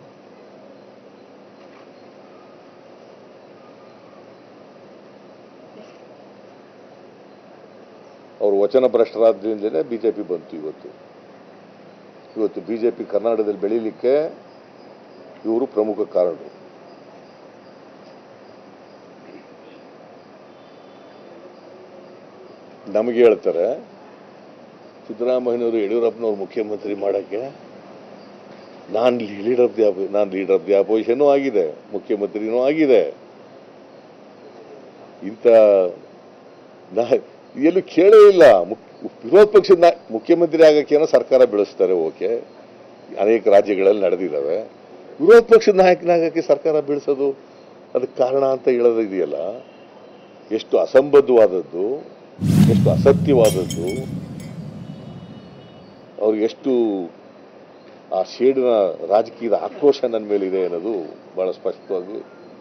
ಅವರು ವಚನ ಭ್ರಷ್ಟರಾದ್ರಿಂದಲೇ ಬಿಜೆಪಿ ಬಂತು ಇವತ್ತು ಇವತ್ತು ಬಿಜೆಪಿ ಕರ್ನಾಟಕದಲ್ಲಿ ಬೆಳೀಲಿಕ್ಕೆ ಇವರು ಪ್ರಮುಖ ಕಾರಣರು ನಮಗೆ ಹೇಳ್ತಾರೆ ಸಿದ್ದರಾಮಯ್ಯನವರು ಯಡಿಯೂರಪ್ಪನವ್ರು ಮುಖ್ಯಮಂತ್ರಿ ಮಾಡಕ್ಕೆ ನಾನು ಲೀಡರ್ ಆಫ್ ದಿ ನಾನು ಲೀಡರ್ ಆಫ್ ದಿ ಅಪೋಸಿಷನ್ ಆಗಿದೆ ಮುಖ್ಯಮಂತ್ರಿನೂ ಆಗಿದೆ ಇಂಥ ನಾ ಎಲ್ಲೂ ಕೇಳೇ ಇಲ್ಲ ಮುಕ್- ವಿರೋಧ ಪಕ್ಷದ ನಾ- ಮುಖ್ಯಮಂತ್ರಿ ಆಗಕ್ಕೇನೋ ಸರ್ಕಾರ ಬೆಳೆಸ್ತಾರೆ ಓಕೆ ಅನೇಕ ರಾಜ್ಯಗಳಲ್ಲಿ ನಡೆದಿದ್ದಾವೆ ವಿರೋಧ ಪಕ್ಷದ ನಾಯಕನಾಗಕ್ಕೆ ಸರ್ಕಾರ ಬೆಳೆಸೋದು ಅದಕ್ಕೆ ಕಾರಣ ಅಂತ ಹೇಳೋದು ಇದೆಯಲ್ಲ ಎಷ್ಟು ಅಸಂಬದ್ಧವಾದದ್ದು ಎಷ್ಟು ಅಸತ್ಯವಾದದ್ದು ಅವ್ರಿಗೆ ಎಷ್ಟು ಆ ಶೇಡಿನ ರಾಜಕೀಯದ ಆಕ್ರೋಶ ನನ್ನ ಮೇಲಿದೆ ಅನ್ನೋದು ಬಹಳ ಸ್ಪಷ್ಟವಾಗಿ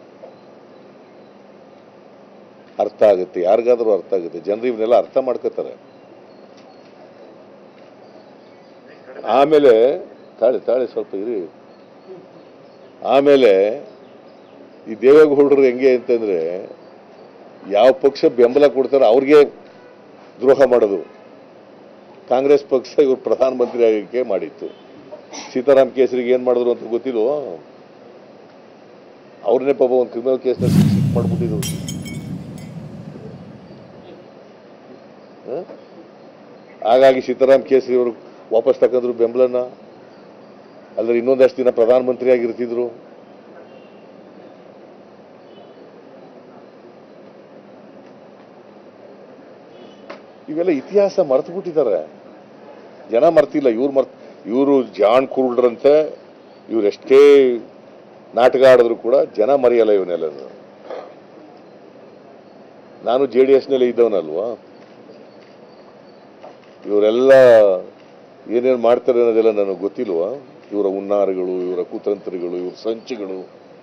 ಅರ್ಥ ಆಗುತ್ತೆ ಯಾರಿಗಾದ್ರೂ ಅರ್ಥ ಆಗುತ್ತೆ ಜನರು ಇವನ್ನೆಲ್ಲ ಅರ್ಥ ಮಾಡ್ಕೋತಾರೆ ಆಮೇಲೆ ತಾಳಿ ತಾಳಿ ಸ್ವಲ್ಪ ಇರಿ ಆಮೇಲೆ ಈ ದೇವೇಗೌಡರು ಹೆಂಗೆ ಅಂತಂದ್ರೆ ಯಾವ ಪಕ್ಷ ಬೆಂಬಲ ಕೊಡ್ತಾರೋ ಅವ್ರಿಗೆ ದ್ರೋಹ ಮಾಡೋದು ಕಾಂಗ್ರೆಸ್ ಪಕ್ಷ ಇವರು ಪ್ರಧಾನಮಂತ್ರಿ ಆಗಕ್ಕೆ ಮಾಡಿತ್ತು ಸೀತಾರಾಮ್ ಕೇಸರಿಗೆ ಏನ್ ಮಾಡಿದ್ರು ಅಂತ ಗೊತ್ತಿಲ್ವೋ ಅವ್ರನ್ನೇ ಪಾಪ ಒಂದು ಕ್ರಿಮಿನಲ್ ಕೇಸ್ನ ಶಿಕ್ಷೆ ಮಾಡ್ಬಿಟ್ಟಿದ್ರು ಹ? ಹಾಗಾಗಿ ಸೀತಾರಾಮ್ ಕೇಸರಿ ಅವರು ವಾಪಸ್ ತಗೊಂಡ್ರು ಬೆಂಬಲನ ಅಲ್ಲದ್ರೆ ಇನ್ನೊಂದಷ್ಟು ದಿನ ಪ್ರಧಾನಮಂತ್ರಿ ಆಗಿರ್ತಿದ್ರು ಇವೆಲ್ಲ ಇತಿಹಾಸ ಮರೆತು ಬಿಟ್ಟಿದ್ದಾರೆ ಜನ ಮರ್ತಿಲ್ಲ ಇವ್ರು ಮರ್ತ್ ಇವರು ಜಾನ್ ಕುರುಡ್ರಂತೆ ಇವರೆಷ್ಟೇ ನಾಟಕ ಆಡಿದ್ರು ಕೂಡ ಜನ ಮರೆಯಲ್ಲ ಇವನ್ನೆಲ್ಲ ನಾನು ಜೆ ಡಿ ಎಸ್ನಲ್ಲಿ ಇದ್ದವನಲ್ವಾ ಇವರೆಲ್ಲ ಏನೇನು ಮಾಡ್ತಾರೆ ಅನ್ನೋದೆಲ್ಲ ನನಗೆ ಗೊತ್ತಿಲ್ವಾ ಇವರ ಹುನ್ನಾರಗಳು ಇವರ ಕುತಂತ್ರಗಳು ಇವರ ಸಂಚುಗಳು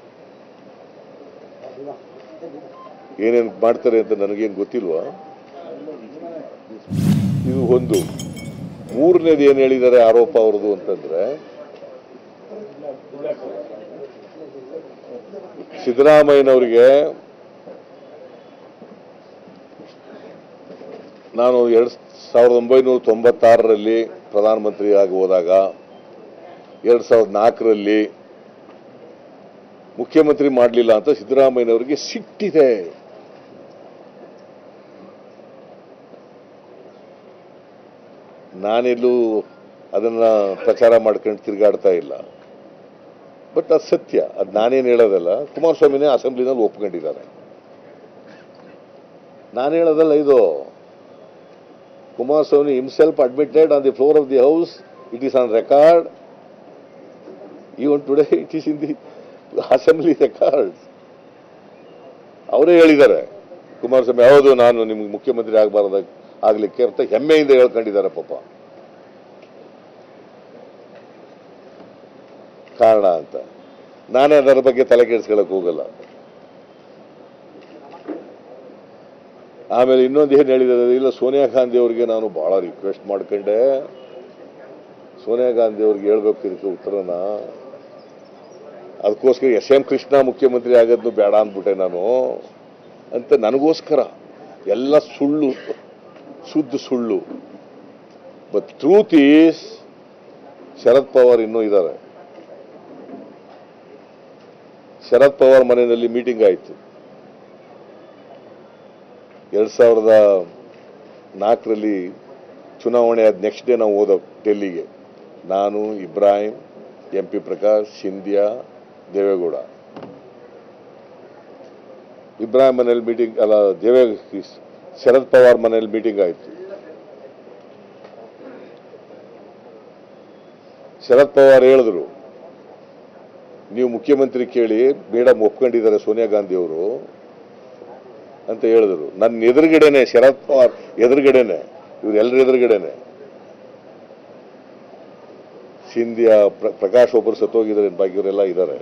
ಏನೇನು ಮಾಡ್ತಾರೆ ಅಂತ ನನಗೇನು ಗೊತ್ತಿಲ್ವಾ ಇದು ಒಂದು ಮೂರನೇದು ಏನು ಹೇಳಿದ್ದಾರೆ ಆರೋಪ ಅವ್ರದ್ದು ಅಂತಂದ್ರೆ ಸಿದ್ದರಾಮಯ್ಯನವರಿಗೆ ನಾನು ಎರಡ್ ಸಾವಿರದ ಒಂಬೈನೂರ ತೊಂಬತ್ತಾರರಲ್ಲಿ ಪ್ರಧಾನಮಂತ್ರಿ ಆಗಿ ಹೋದಾಗ ಎರಡ್ ಸಾವಿರದ ನಾಲ್ಕರಲ್ಲಿ ಮುಖ್ಯಮಂತ್ರಿ ಮಾಡಲಿಲ್ಲ ಅಂತ ಸಿದ್ದರಾಮಯ್ಯನವರಿಗೆ ಸಿಟ್ಟಿದೆ ನಾನೆಲ್ಲೂ ಅದನ್ನ ಪ್ರಚಾರ ಮಾಡ್ಕೊಂಡು ತಿರುಗಾಡ್ತಾ ಇಲ್ಲ ಬಟ್ ಅದು ಸತ್ಯ ಅದು ನಾನೇನು ಹೇಳೋದಲ್ಲ ಕುಮಾರಸ್ವಾಮಿನೇ ಅಸೆಂಬ್ಲಿನಲ್ಲಿ ಒಪ್ಕೊಂಡಿದ್ದಾರೆ ನಾನು ಹೇಳೋದಲ್ಲ ಇದು Kumaraswamy himself admitted on the floor of the house it is on record even today it is in the assembly record ಅವರೇ ಹೇಳಿದ್ದಾರೆ ಕುಮಾರಸ್ವಾಮಿ ಹೌದು ನಾನು ನಿಮ್ಗೆ ಮುಖ್ಯಮಂತ್ರಿ ಆಗಬಾರ್ದ ಆಗ್ಲಿಕ್ಕೆ ಅಂತ ಹೆಮ್ಮೆಯಿಂದ ಹೇಳ್ಕೊಂಡಿದ್ದಾರೆ ಪಾಪ ಕಾರಣ ಅಂತ ನಾನೇ ಅದರ ಬಗ್ಗೆ ತಲೆ ಕೆಡಿಸ್ಕೊಳಕ್ ಹೋಗಲ್ಲ ಆಮೇಲೆ ಇನ್ನೊಂದು ಏನು ಹೇಳಿದ್ದಾರೆ ಇಲ್ಲ ಸೋನಿಯಾ ಗಾಂಧಿ ಅವರಿಗೆ ನಾನು ಬಹಳ ರಿಕ್ವೆಸ್ಟ್ ಮಾಡ್ಕೊಂಡೆ ಸೋನಿಯಾ ಗಾಂಧಿ ಅವ್ರಿಗೆ ಹೇಳ್ಬೇಕು ಇದಕ್ಕೆ ಉತ್ತರನ ಅದಕ್ಕೋಸ್ಕರ ಎಸ್ ಎಂ ಕೃಷ್ಣ ಮುಖ್ಯಮಂತ್ರಿ ಆಗೋದ್ನು ಬೇಡ ಅಂದ್ಬಿಟ್ಟೆ ನಾನು ಅಂತ ನನಗೋಸ್ಕರ ಎಲ್ಲ ಸುಳ್ಳು ಶುದ್ಧ ಸುಳ್ಳು but truth is Sharad Pawar ಇನ್ನೂ ಇದ್ದಾರೆ ಶರದ್ ಪವಾರ್ ಮನೆಯಲ್ಲಿ ಮೀಟಿಂಗ್ ಆಯಿತು ಎರಡ್ ಸಾವಿರದ ನಾಲ್ಕರಲ್ಲಿ ಚುನಾವಣೆ ಆದ ನೆಕ್ಸ್ಟ್ ಡೇ ನಾವು ಹೋದ ಡೆಲ್ಲಿಗೆ ನಾನು ಇಬ್ರಾಹಿಂ ಎಂ ಪಿ ಪ್ರಕಾಶ್ ಸಿಂಧ್ಯಾ ದೇವೇಗೌಡ ಇಬ್ರಾಹಿಂ ಮನೇಲಿ ಮೀಟಿಂಗ್ ಅಲ್ಲ ದೇವೇ ಶರದ್ ಪವಾರ್ ಮನೇಲಿ ಮೀಟಿಂಗ್ ಆಯಿತು ಶರದ್ ಪವಾರ್ ಹೇಳಿದ್ರು ನೀವು ಮುಖ್ಯಮಂತ್ರಿ ಕೇಳಿ ಮೇಡಮ್ ಒಪ್ಕೊಂಡಿದ್ದಾರೆ ಸೋನಿಯಾ ಗಾಂಧಿ ಅವರು ಅಂತ ಹೇಳಿದ್ರು ನನ್ನ ಎದುರುಗಡೆನೆ ಶರದ್ ಪವಾರ್ ಎದುರುಗಡೆನೆ ಇವ್ರು ಎಲ್ಲರ ಎದುರುಗಡೆನೆ ಸಿಂಧ್ಯಾ ಪ್ರ- ಪ್ರಕಾಶ್ ಒಬ್ಬರು ಸತ್ತೋಗಿದ್ದಾರೆ ಬಾಕಿ ಇವರೆಲ್ಲ ಇದ್ದಾರೆ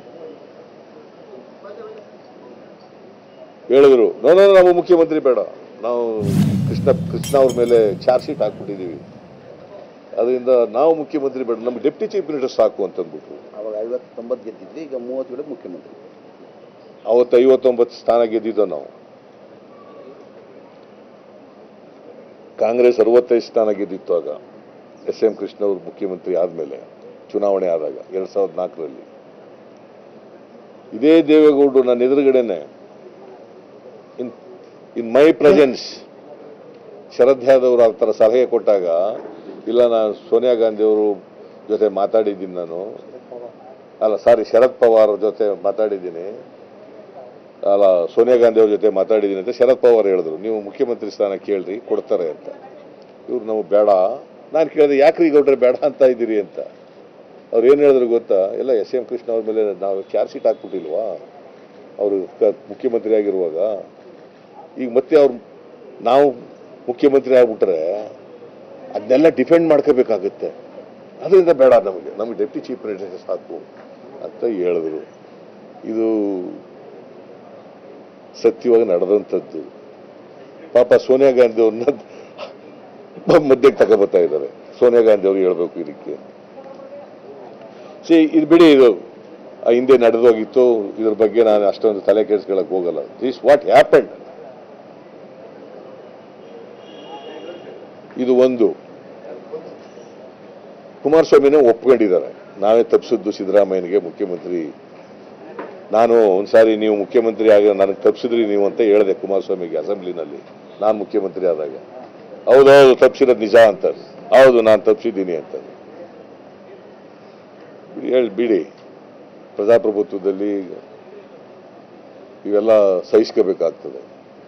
ಹೇಳಿದ್ರು ನೋ ನೋ ನಾವು ಮುಖ್ಯಮಂತ್ರಿ ಬೇಡ ನಾವು ಕೃಷ್ಣ ಕೃಷ್ಣ ಅವ್ರ ಮೇಲೆ ಚಾರ್ಜ್ ಶೀಟ್ ಹಾಕ್ಬಿಟ್ಟಿದೀವಿ ಅದರಿಂದ ನಾವು ಮುಖ್ಯಮಂತ್ರಿ ಬೇಡ ನಮ್ಗೆ ಡೆಪ್ಟಿ ಚೀಫ್ ಮಿನಿಸ್ಟರ್ ಸಾಕು ಅಂತಂದ್ಬಿಟ್ರು ಅವಾಗ ಐವತ್ತೊಂಬತ್ತು ಗೆದ್ದಿದ್ವಿ ಈಗ ಮೂವತ್ತೇಳು ಮುಖ್ಯಮಂತ್ರಿ ಅವತ್ತು ಐವತ್ತೊಂಬತ್ತು ಸ್ಥಾನ ಗೆದ್ದಿದ್ದೋ ನಾವು ಕಾಂಗ್ರೆಸ್ ಅರವತ್ತೈದು ಸ್ಥಾನ ಗೆದ್ದಿತ್ತು ಆಗ ಎಸ್ ಎಂ ಕೃಷ್ಣ ಅವರು ಮುಖ್ಯಮಂತ್ರಿ ಆದಮೇಲೆ ಚುನಾವಣೆ ಆದಾಗ ಎರಡ್ ಸಾವಿರದ ನಾಲ್ಕರಲ್ಲಿ ಇದೇ ದೇವೇಗೌಡರು ನನ್ನ ಎದುರುಗಡೆನೆ in in my presence Sharad Yadav ಅವರು ಆ ಥರ ಸಲಹೆ ಕೊಟ್ಟಾಗ ಇಲ್ಲ ನಾನು ಸೋನಿಯಾ ಗಾಂಧಿ ಅವರು ಜೊತೆ ಮಾತಾಡಿದ್ದೀನಿ ನಾನು ಅಲ್ಲ ಸಾರಿ ಶರದ್ ಪವಾರ್ ಅವ್ರ ಜೊತೆ ಮಾತಾಡಿದ್ದೀನಿ ಅಲ್ಲ ಸೋನಿಯಾ ಗಾಂಧಿ ಅವ್ರ ಜೊತೆ ಮಾತಾಡಿದ್ದೀನಿ ಅಂತ ಶರದ್ ಪವಾರ್ ಹೇಳಿದ್ರು ನೀವು ಮುಖ್ಯಮಂತ್ರಿ ಸ್ಥಾನ ಕೇಳ್ರಿ ಕೊಡ್ತಾರೆ ಅಂತ ಇವ್ರು ನಾವು ಬೇಡ ನಾನು ಕೇಳಿದೆ ಯಾಕ್ರಿ ಗೌಡ್ರೆ ಬೇಡ ಅಂತ ಇದ್ದೀರಿ ಅಂತ ಅವ್ರು ಏನು ಹೇಳಿದ್ರು ಗೊತ್ತಾ ಎಲ್ಲ ಎಸ್ ಎಂ ಕೃಷ್ಣ ಅವ್ರ ಮೇಲೆ ನಾವು ಚಾರ್ಜ್ ಶೀಟ್ ಹಾಕ್ಬಿಟ್ಟಿಲ್ವಾ ಅವರು ಕ- ಮುಖ್ಯಮಂತ್ರಿ ಆಗಿರುವಾಗ ಈಗ ಮತ್ತೆ ಅವ್ರು ನಾವು ಮುಖ್ಯಮಂತ್ರಿ ಆಗ್ಬಿಟ್ರೆ ಅದನ್ನೆಲ್ಲ ಡಿಫೆಂಡ್ ಮಾಡ್ಕೋಬೇಕಾಗುತ್ತೆ ಅದರಿಂದ ಬೇಡ ನಮಗೆ ನಮಗೆ ಡೆಪ್ಟಿ ಚೀಫ್ ಮಿನಿಸ್ಟರ್ ಸಾಕು ಅಂತ ಹೇಳಿದ್ರು ಇದು ಸತ್ಯವಾಗಿ ನಡೆದಂಥದ್ದು ಪಾಪ ಸೋನಿಯಾ ಗಾಂಧಿ ಅವ್ರನ್ನ ಮಧ್ಯಕ್ಕೆ ತಗೋಬರ್ತಾ ಇದ್ದಾರೆ ಸೋನಿಯಾ ಗಾಂಧಿ ಅವರು ಹೇಳ್ಬೇಕು ಇದಕ್ಕೆ ಸಿ ಇದು ಬಿಡಿ ಇದು ಆ ಹಿಂದೆ ನಡೆದೋಗಿತ್ತು ಇದ್ರ ಬಗ್ಗೆ ನಾನು ಅಷ್ಟೊಂದು ತಲೆ ಕೆಡಿಸ್ಕೊಳಕ್ ಹೋಗಲ್ಲ ದಿಸ್ ವಾಟ್ ಹ್ಯಾಪಂಡ್ ಇದು ಒಂದು ಕುಮಾರಸ್ವಾಮಿನ ಒಪ್ಕೊಂಡಿದ್ದಾರೆ ನಾವೇ ತಪ್ಪಿಸಿದ್ದು ಸಿದ್ದರಾಮಯ್ಯನಿಗೆ ಮುಖ್ಯಮಂತ್ರಿ ನಾನು ಒಂದ್ಸಾರಿ ನೀವು ಮುಖ್ಯಮಂತ್ರಿ ಆಗ ನನಗೆ ತಪ್ಪಿಸಿದ್ರಿ ನೀವು ಅಂತ ಹೇಳಿದೆ ಕುಮಾರಸ್ವಾಮಿಗೆ ಅಸೆಂಬ್ಲಿನಲ್ಲಿ ನಾನು ಮುಖ್ಯಮಂತ್ರಿ ಆದಾಗ ಹೌದೌದು ತಪ್ಪಿಸಿರೋದು ನಿಜ ಅಂತ ಹೌದು ನಾನು ತಪ್ಪಿಸಿದ್ದೀನಿ ಅಂತ ಹೇಳಿ ಬಿಡಿ ಪ್ರಜಾಪ್ರಭುತ್ವದಲ್ಲಿ ಇವೆಲ್ಲ ಸಹಿಸ್ಕೋಬೇಕಾಗ್ತದೆ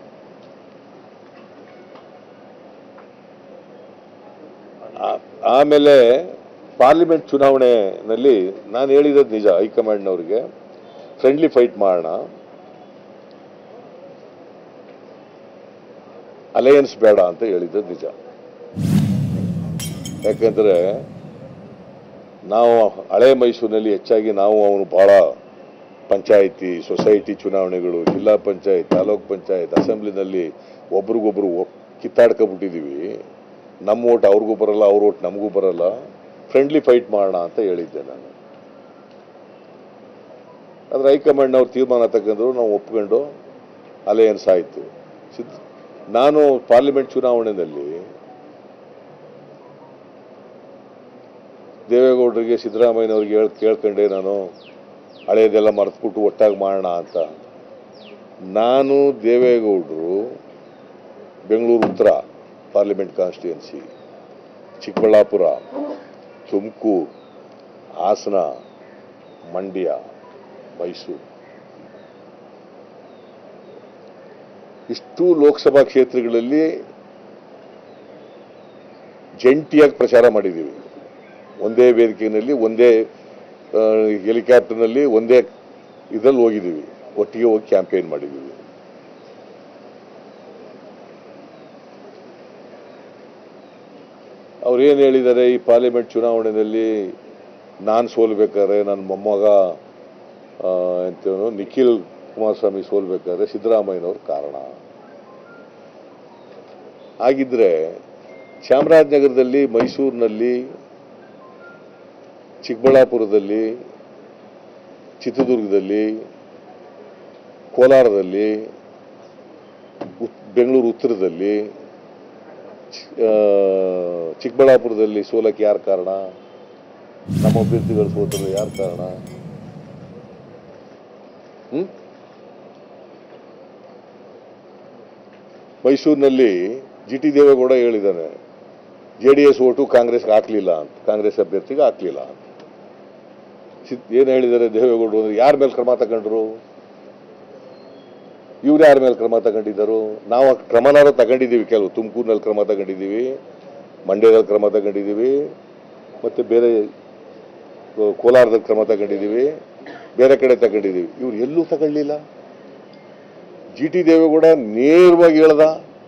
ಆ- ಆಮೇಲೆ ಪಾರ್ಲಿಮೆಂಟ್ ಚುನಾವಣೆಯಲ್ಲಿ ನಾನು ಹೇಳಿರೋದು ನಿಜ ಹೈಕಮಾಂಡ್ನವ್ರಿಗೆ ಫ್ರೆಂಡ್ಲಿ ಫೈಟ್ ಮಾಡೋಣ ಅಲಯನ್ಸ್ ಬೇಡ ಅಂತ ಹೇಳಿದ್ದು ನಿಜ ಯಾಕಂದ್ರೆ ನಾವು ಹಳೆ ಮೈಸೂರಿನಲ್ಲಿ ಹೆಚ್ಚಾಗಿ ನಾವು ಅವನು ಬಹಳ ಪಂಚಾಯಿತಿ ಸೊಸೈಟಿ ಚುನಾವಣೆಗಳು ಜಿಲ್ಲಾ ಪಂಚಾಯತ್ ತಾಲೂಕ್ ಪಂಚಾಯತ್ ಅಸೆಂಬ್ಲಿನಲ್ಲಿ ಒಬ್ರಿಗೊಬ್ರು ಕಿತ್ತಾಡ್ಕೊಬಿಟ್ಟಿದೀವಿ ನಮ್ಮ ಓಟ್ ಅವ್ರಿಗೂ ಬರಲ್ಲ ಅವ್ರ ಓಟ್ ನಮಗೂ ಬರಲ್ಲ ಫ್ರೆಂಡ್ಲಿ ಫೈಟ್ ಮಾಡೋಣ ಅಂತ ಹೇಳಿದ್ದೆ ನಾನು ಆದ್ರೆ ಹೈಕಮಾಂಡ್ನವ್ರು ತೀರ್ಮಾನ ತಗೊಂಡ್ರು ನಾವು ಒಪ್ಕೊಂಡು ಅಲಯನ್ಸ್ ಆಯಿತು ಸಿದ್ ನಾನು ಪಾರ್ಲಿಮೆಂಟ್ ಚುನಾವಣೆಯಲ್ಲಿ ದೇವೇಗೌಡರಿಗೆ ಸಿದ್ದರಾಮಯ್ಯನವ್ರಿಗೆ ಹೇಳ್ ಕೇಳ್ಕೊಂಡೆ ನಾನು ಹಳೆಯದೆಲ್ಲ ಮರೆತುಬಿಟ್ಟು ಒಟ್ಟಾಗಿ ಮಾಡೋಣ ಅಂತ ನಾನು ದೇವೇಗೌಡರು ಬೆಂಗಳೂರು ಉತ್ತರ ಪಾರ್ಲಿಮೆಂಟ್ ಕಾನ್ಸ್ಟಿಟ್ಯೂನ್ಸಿ ಚಿಕ್ಕಬಳ್ಳಾಪುರ ತುಮಕೂರು ಹಾಸನ ಮಂಡ್ಯ ಮೈಸೂರು ಇಷ್ಟು ಲೋಕಸಭಾ ಕ್ಷೇತ್ರಗಳಲ್ಲಿ ಜಂಟಿಯಾಗಿ ಪ್ರಚಾರ ಮಾಡಿದ್ದೀವಿ ಒಂದೇ ವೇದಿಕೆಯಲ್ಲಿ ಒಂದೇ ಹೆಲಿಕಾಪ್ಟರ್ನಲ್ಲಿ ಒಂದೇ ಇದ್ರಲ್ಲಿ ಹೋಗಿದ್ದೀವಿ ಒಟ್ಟಿಗೆ ಹೋಗಿ ಕ್ಯಾಂಪೇನ್ ಮಾಡಿದ್ದೀವಿ ಅವ್ರು ಏನು ಹೇಳಿದ್ದಾರೆ ಈ ಪಾರ್ಲಿಮೆಂಟ್ ಚುನಾವಣೆಯಲ್ಲಿ ನಾನು ಸೋಲ್ಬೇಕಾದ್ರೆ ನನ್ನ ಮೊಮ್ಮಗ ಆ, ಎಂತೇನು ನಿಖಿಲ್ ಕುಮಾರಸ್ವಾಮಿ ಸೋಲ್ಬೇಕಾದ್ರೆ ಸಿದ್ದರಾಮಯ್ಯನವ್ರ ಕಾರಣ ಹಾಗಿದ್ರೆ ಚಾಮರಾಜನಗರದಲ್ಲಿ ಮೈಸೂರಿನಲ್ಲಿ ಚಿಕ್ಕಬಳ್ಳಾಪುರದಲ್ಲಿ ಚಿತ್ರದುರ್ಗದಲ್ಲಿ ಕೋಲಾರದಲ್ಲಿ ಉತ್- ಬೆಂಗಳೂರು ಉತ್ತರದಲ್ಲಿ ಚಿ- ಆ, ಚಿಕ್ಕಬಳ್ಳಾಪುರದಲ್ಲಿ ಸೋಲಕ್ಕೆ ಯಾರು ಕಾರಣ ನಮ್ಮ ಅಭ್ಯರ್ಥಿಗಳು ಸೋತರು ಯಾರು ಕಾರಣ ಹ್ಮ್? ಮೈಸೂರಿನಲ್ಲಿ ಜಿ ಟಿ ದೇವೇಗೌಡ ಹೇಳಿದ್ದಾನೆ ಜೆ ಡಿ ಎಸ್ ಓಟು ಕಾಂಗ್ರೆಸ್ಗೆ ಹಾಕ್ಲಿಲ್ಲ ಅಂತ ಕಾಂಗ್ರೆಸ್ ಅಭ್ಯರ್ಥಿಗೆ ಹಾಕ್ಲಿಲ್ಲ ಅಂತ ಸಿ- ಏನ್ ಹೇಳಿದ್ದಾರೆ ದೇವೇಗೌಡರು ಅಂದ್ರೆ ಯಾರ ಮೇಲೆ ಕ್ರಮ ತಗೊಂಡ್ರು ಇವ್ರು ಯಾರ ಮೇಲೆ ಕ್ರಮ ತಗೊಂಡಿದ್ದರು ನಾವು ಆ ಕ್ರಮನಾರು ತಗೊಂಡಿದ್ದೀವಿ ಕೆಲವು ತುಮಕೂರಿನಲ್ಲಿ ಕ್ರಮ ತಗೊಂಡಿದ್ದೀವಿ ಮಂಡ್ಯದಲ್ಲಿ ಕ್ರಮ ತಗೊಂಡಿದ್ದೀವಿ ಮತ್ತೆ ಬೇರೆ ಆ, ಕೋಲಾರದಲ್ಲಿ ಕ್ರಮ ತಗೊಂಡಿದ್ದೀವಿ ಬೇರೆ ಕಡೆ ತಗೊಂಡಿದ್ದೀವಿ ಇವ್ರು ಎಲ್ಲೂ ತಗೊಳ್ಳಿಲ್ಲ ಜಿ ಟಿ ದೇವೇಗೌಡ ನೇರವಾಗಿ ಹೇಳ್ದ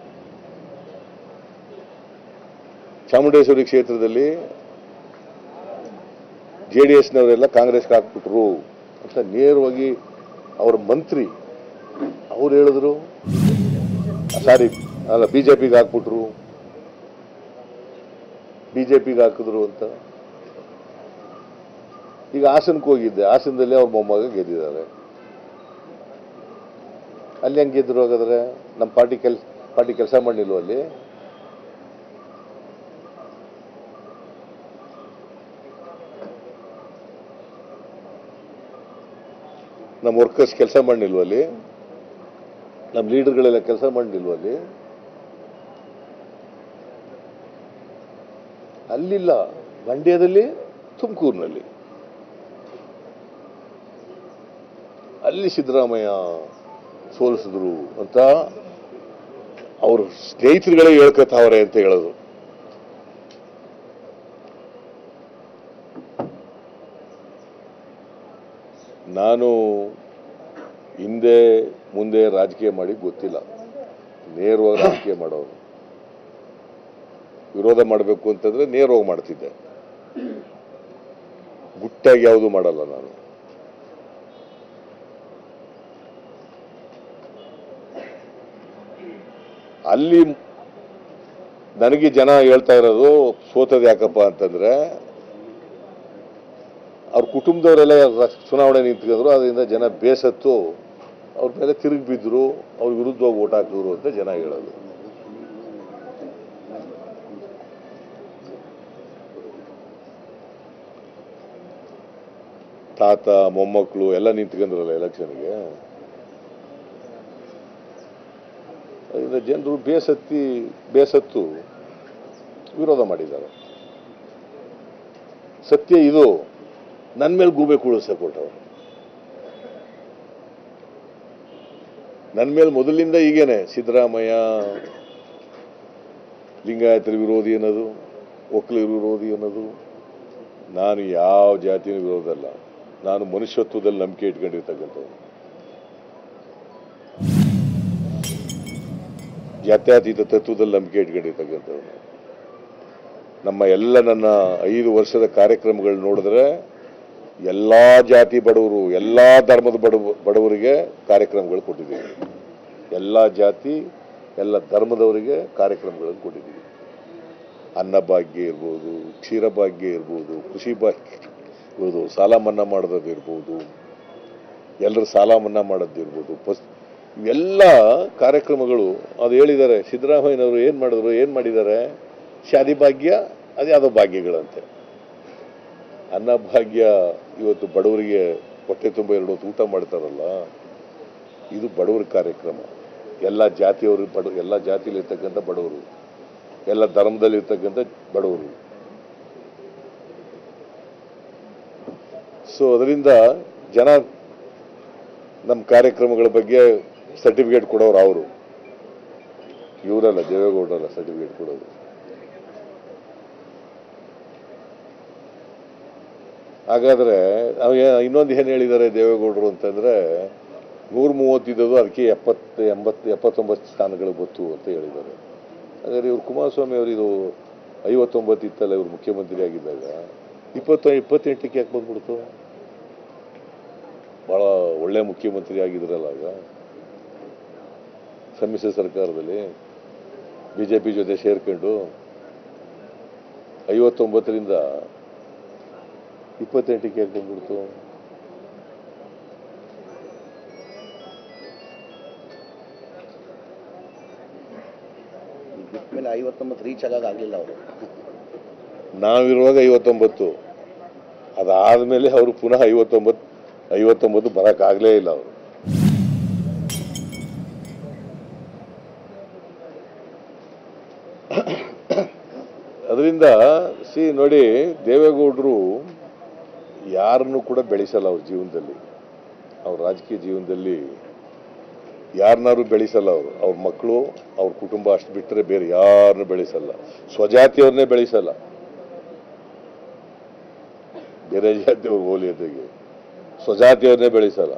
ಚಾಮುಂಡೇಶ್ವರಿ ಕ್ಷೇತ್ರದಲ್ಲಿ ಜೆ ಡಿ ಎಸ್ನವರೆಲ್ಲ ಕಾಂಗ್ರೆಸ್ಗೆ ಹಾಕ್ಬಿಟ್ರು ಅಂತ ನೇರವಾಗಿ ಅವರ ಮಂತ್ರಿ ಅವ್ರು ಹೇಳಿದ್ರು ಸಾರಿ ಅಲ್ಲ ಬಿಜೆಪಿಗೆ ಹಾಕ್ಬಿಟ್ರು ಬಿಜೆಪಿಗೆ ಹಾಕಿದ್ರು ಅಂತ ಈಗ ಹಾಸನಕ್ಕೆ ಹೋಗಿದ್ದೆ ಹಾಸನದಲ್ಲಿ ಅವ್ರ ಮೊಮ್ಮಗ ಗೆದ್ದಿದ್ದಾರೆ ಅಲ್ಲಿ ಹೆಂಗ್ ಗೆದ್ರು ಹಾಗಾದ್ರೆ ನಮ್ಮ ಪಾರ್ಟಿ ಕೆಲ್ ಪಾರ್ಟಿ ಕೆಲಸ ಮಾಡಿಲ್ವ ಅಲ್ಲಿ ನಮ್ಮ ವರ್ಕರ್ಸ್ ಕೆಲಸ ಮಾಡಲಿಲ್ವ ಅಲ್ಲಿ ನಮ್ಮ ಲೀಡರ್ಗಳೆಲ್ಲ ಕೆಲಸ ಮಾಡಲಿಲ್ವ ಅಲ್ಲಿ ಅಲ್ಲಿಲ್ಲ ಮಂಡ್ಯದಲ್ಲಿ ತುಮಕೂರಿನಲ್ಲಿ ಅಲ್ಲಿ ಸಿದ್ದರಾಮಯ್ಯ ಸೋಲಿಸಿದ್ರು ಅಂತ ಅವ್ರ ಸ್ನೇಹಿತರುಗಳೇ ಹೇಳ್ಕೊತಾವ್ರೆ ಅಂತ ಹೇಳೋದು ನಾನು ಹಿಂದೆ ಮುಂದೆ ರಾಜಕೀಯ ಮಾಡಿ ಗೊತ್ತಿಲ್ಲ ನೇರವಾಗಿ ರಾಜಕೀಯ ಮಾಡೋರು ವಿರೋಧ ಮಾಡಬೇಕು ಅಂತಂದ್ರೆ ನೇರವಾಗಿ ಮಾಡ್ತಿದ್ದೆ ಗುಟ್ಟಾಗಿ ಯಾವುದು ಮಾಡಲ್ಲ ನಾನು ಅಲ್ಲಿ ನನಗೆ ಜನ ಹೇಳ್ತಾ ಇರೋದು ಸೋತದ ಯಾಕಪ್ಪ ಅಂತಂದ್ರೆ ಅವ್ರ ಕುಟುಂಬದವರೆಲ್ಲ ಚುನಾವಣೆ ನಿಂತ್ಕೊಂಡ್ರು ಅದರಿಂದ ಜನ ಬೇಸತ್ತು ಅವ್ರ ಮೇಲೆ ತಿರುಗಿ ಬಿದ್ರು ಅವ್ರ ವಿರುದ್ಧವಾಗಿ ಓಟ್ ಹಾಕಿದ್ರು ಅಂತ ಜನ ಹೇಳೋದು ತಾತ ಮೊಮ್ಮಕ್ಕಳು ಎಲ್ಲ ನಿಂತ್ಕೊಂಡ್ರಲ್ಲ ಎಲೆಕ್ಷನ್ಗೆ ಅದರಿಂದ ಜನರು ಬೇಸತ್ತಿ ಬೇಸತ್ತು ವಿರೋಧ ಮಾಡಿದ್ದಾರೆ ಸತ್ಯ ಇದು ನನ್ನ ಮೇಲೆ ಗೂಬೆ ಕುಳಿಸಕ್ಕೆ ಕೊಟ್ಟವರು ನನ್ನ ಮೇಲೆ ಮೊದಲಿಂದ ಹೀಗೇನೆ ಸಿದ್ದರಾಮಯ್ಯ ಲಿಂಗಾಯತರ ವಿರೋಧಿ ಅನ್ನೋದು ಒಕ್ಕಲಿಗರ ವಿರೋಧಿ ಅನ್ನೋದು ನಾನು ಯಾವ ಜಾತಿಯ ವಿರೋಧ ಅಲ್ಲ ನಾನು ಮನುಷ್ಯತ್ವದಲ್ಲಿ ನಂಬಿಕೆ ಇಟ್ಕೊಂಡಿರ್ತಕ್ಕಂಥವ್ರು ಜಾತ್ಯತೀತ ತತ್ವದಲ್ಲಿ ನಂಬಿಕೆ ಇಟ್ಕೊಂಡಿರ್ತಕ್ಕಂಥವ್ರು ನಮ್ಮ ಎಲ್ಲ ನನ್ನ ಐದು ವರ್ಷದ ಕಾರ್ಯಕ್ರಮಗಳು ನೋಡಿದ್ರೆ ಎಲ್ಲಾ ಜಾತಿ ಬಡವರು ಎಲ್ಲಾ ಧರ್ಮದ ಬಡವ ಬಡವರಿಗೆ ಕಾರ್ಯಕ್ರಮಗಳು ಕೊಟ್ಟಿದ್ದೀವಿ ಎಲ್ಲ ಜಾತಿ ಎಲ್ಲ ಧರ್ಮದವರಿಗೆ ಕಾರ್ಯಕ್ರಮಗಳನ್ನು ಕೊಟ್ಟಿದ್ದೀವಿ ಅನ್ನಭಾಗ್ಯ ಇರ್ಬೋದು ಕ್ಷೀರಭಾಗ್ಯ ಇರ್ಬೋದು ಕೃಷಿ ಭಾಗ್ಯ ಇರ್ಬೋದು ಸಾಲ ಮನ್ನಾ ಮಾಡೋದು ಇರ್ಬೋದು ಎಲ್ಲರ ಸಾಲ ಮನ್ನಾ ಮಾಡೋದು ಇರ್ಬೋದು ಪಸ್ ಇವೆಲ್ಲ ಕಾರ್ಯಕ್ರಮಗಳು ಅದು ಹೇಳಿದ್ದಾರೆ ಸಿದ್ದರಾಮಯ್ಯನವರು ಏನು ಮಾಡಿದ್ರು ಏನು ಮಾಡಿದ್ದಾರೆ ಶಾದಿ ಭಾಗ್ಯ ಅದ್ಯಾವುದೋ ಭಾಗ್ಯಗಳಂತೆ ಅನ್ನಭಾಗ್ಯ ಇವತ್ತು ಬಡವರಿಗೆ ಹೊಟ್ಟೆ ತುಂಬ ಎರಡು ಹೊತ್ತು ಊಟ ಮಾಡ್ತಾರಲ್ಲ ಇದು ಬಡವರ ಕಾರ್ಯಕ್ರಮ ಎಲ್ಲ ಜಾತಿಯವರು ಬಡ ಎಲ್ಲ ಜಾತಿಯಲ್ಲಿರ್ತಕ್ಕಂಥ ಬಡವರು ಎಲ್ಲ ಧರ್ಮದಲ್ಲಿರ್ತಕ್ಕಂಥ ಬಡವರು ಸೊ ಅದರಿಂದ ಜನ ನಮ್ಮ ಕಾರ್ಯಕ್ರಮಗಳ ಬಗ್ಗೆ ಸರ್ಟಿಫಿಕೇಟ್ ಕೊಡೋರು ಅವರು ಇವರಲ್ಲ ದೇವೇಗೌಡರಲ್ಲ ಸರ್ಟಿಫಿಕೇಟ್ ಕೊಡೋದು ಹಾಗಾದರೆ ಇನ್ನೊಂದು ಏನು ಹೇಳಿದ್ದಾರೆ ದೇವೇಗೌಡರು ಅಂತಂದರೆ ನೂರ ಮೂವತ್ತಿದ್ದದು ಅದಕ್ಕೆ ಎಪ್ಪತ್ತು ಎಂಬತ್ತು ಎಪ್ಪತ್ತೊಂಬತ್ತು ಸ್ಥಾನಗಳು ಬತ್ತು ಅಂತ ಹೇಳಿದ್ದಾರೆ ಹಾಗಾದ್ರೆ ಇವ್ರು ಕುಮಾರಸ್ವಾಮಿ ಅವರು ಇದು ಐವತ್ತೊಂಬತ್ತು ಇತ್ತಲ್ಲ ಇವರು ಮುಖ್ಯಮಂತ್ರಿ ಆಗಿದ್ದಾಗ ಇಪ್ಪತ್ತ ಇಪ್ಪತ್ತೆಂಟಕ್ಕೆ ಯಾಕೆ ಬಂದ್ಬಿಡ್ತು ಭಾಳ ಒಳ್ಳೆ ಮುಖ್ಯಮಂತ್ರಿ ಆಗಿದ್ರಲ್ಲ ಆಗ ಸಮ್ಮಿಶ್ರ ಸರ್ಕಾರದಲ್ಲಿ ಬಿ ಜೆ ಪಿ ಜೊತೆ ಸೇರ್ಕೊಂಡು ಐವತ್ತೊಂಬತ್ತರಿಂದ ಇಪ್ಪತ್ತೆಂಟಕ್ಕೆ ಯಾಕೆ ಬಂದ್ಬಿಡ್ತು ಬಿಟ್ಟ ಮೇಲೆ ಐವತ್ತೊಂಬತ್ತು ರೀಚ್ ಆಗಾಗ ಆಗಲಿಲ್ಲ ಅವರು ನಾವಿರುವಾಗ ಐವತ್ತೊಂಬತ್ತು ಅದಾದಮೇಲೆ ಅವರು ಪುನಃ ಐವತ್ತೊಂಬತ್ತು ಐವತ್ತೊಂಬತ್ತು ಬರೋಕ್ಕಾಗಲೇ ಇಲ್ಲ ಅವರು ಅದರಿಂದ ಸಿ ನೋಡಿ ದೇವೇಗೌಡರು ಯಾರನ್ನು ಕೂಡ ಬೆಳೆಸಲ್ಲ ಅವ್ರ ಜೀವನದಲ್ಲಿ ಅವ್ರ ರಾಜಕೀಯ ಜೀವನದಲ್ಲಿ ಯಾರನ್ನಾರು ಬೆಳೆಸಲ್ಲ ಅವರು ಅವ್ರ ಮಕ್ಕಳು ಅವ್ರ ಕುಟುಂಬ ಅಷ್ಟು ಬಿಟ್ಟರೆ ಬೇರೆ ಯಾರನ್ನು ಬೆಳೆಸಲ್ಲ ಸ್ವಜಾತಿಯವ್ರನ್ನೇ ಬೆಳೆಸಲ್ಲ ಬೇರೆ ಜಾತಿಯವ್ರ ಹೋಲಿಯತೆಗೆ ಸ್ವಜಾತಿಯವ್ರನ್ನೇ ಬೆಳೆಸಲ್ಲ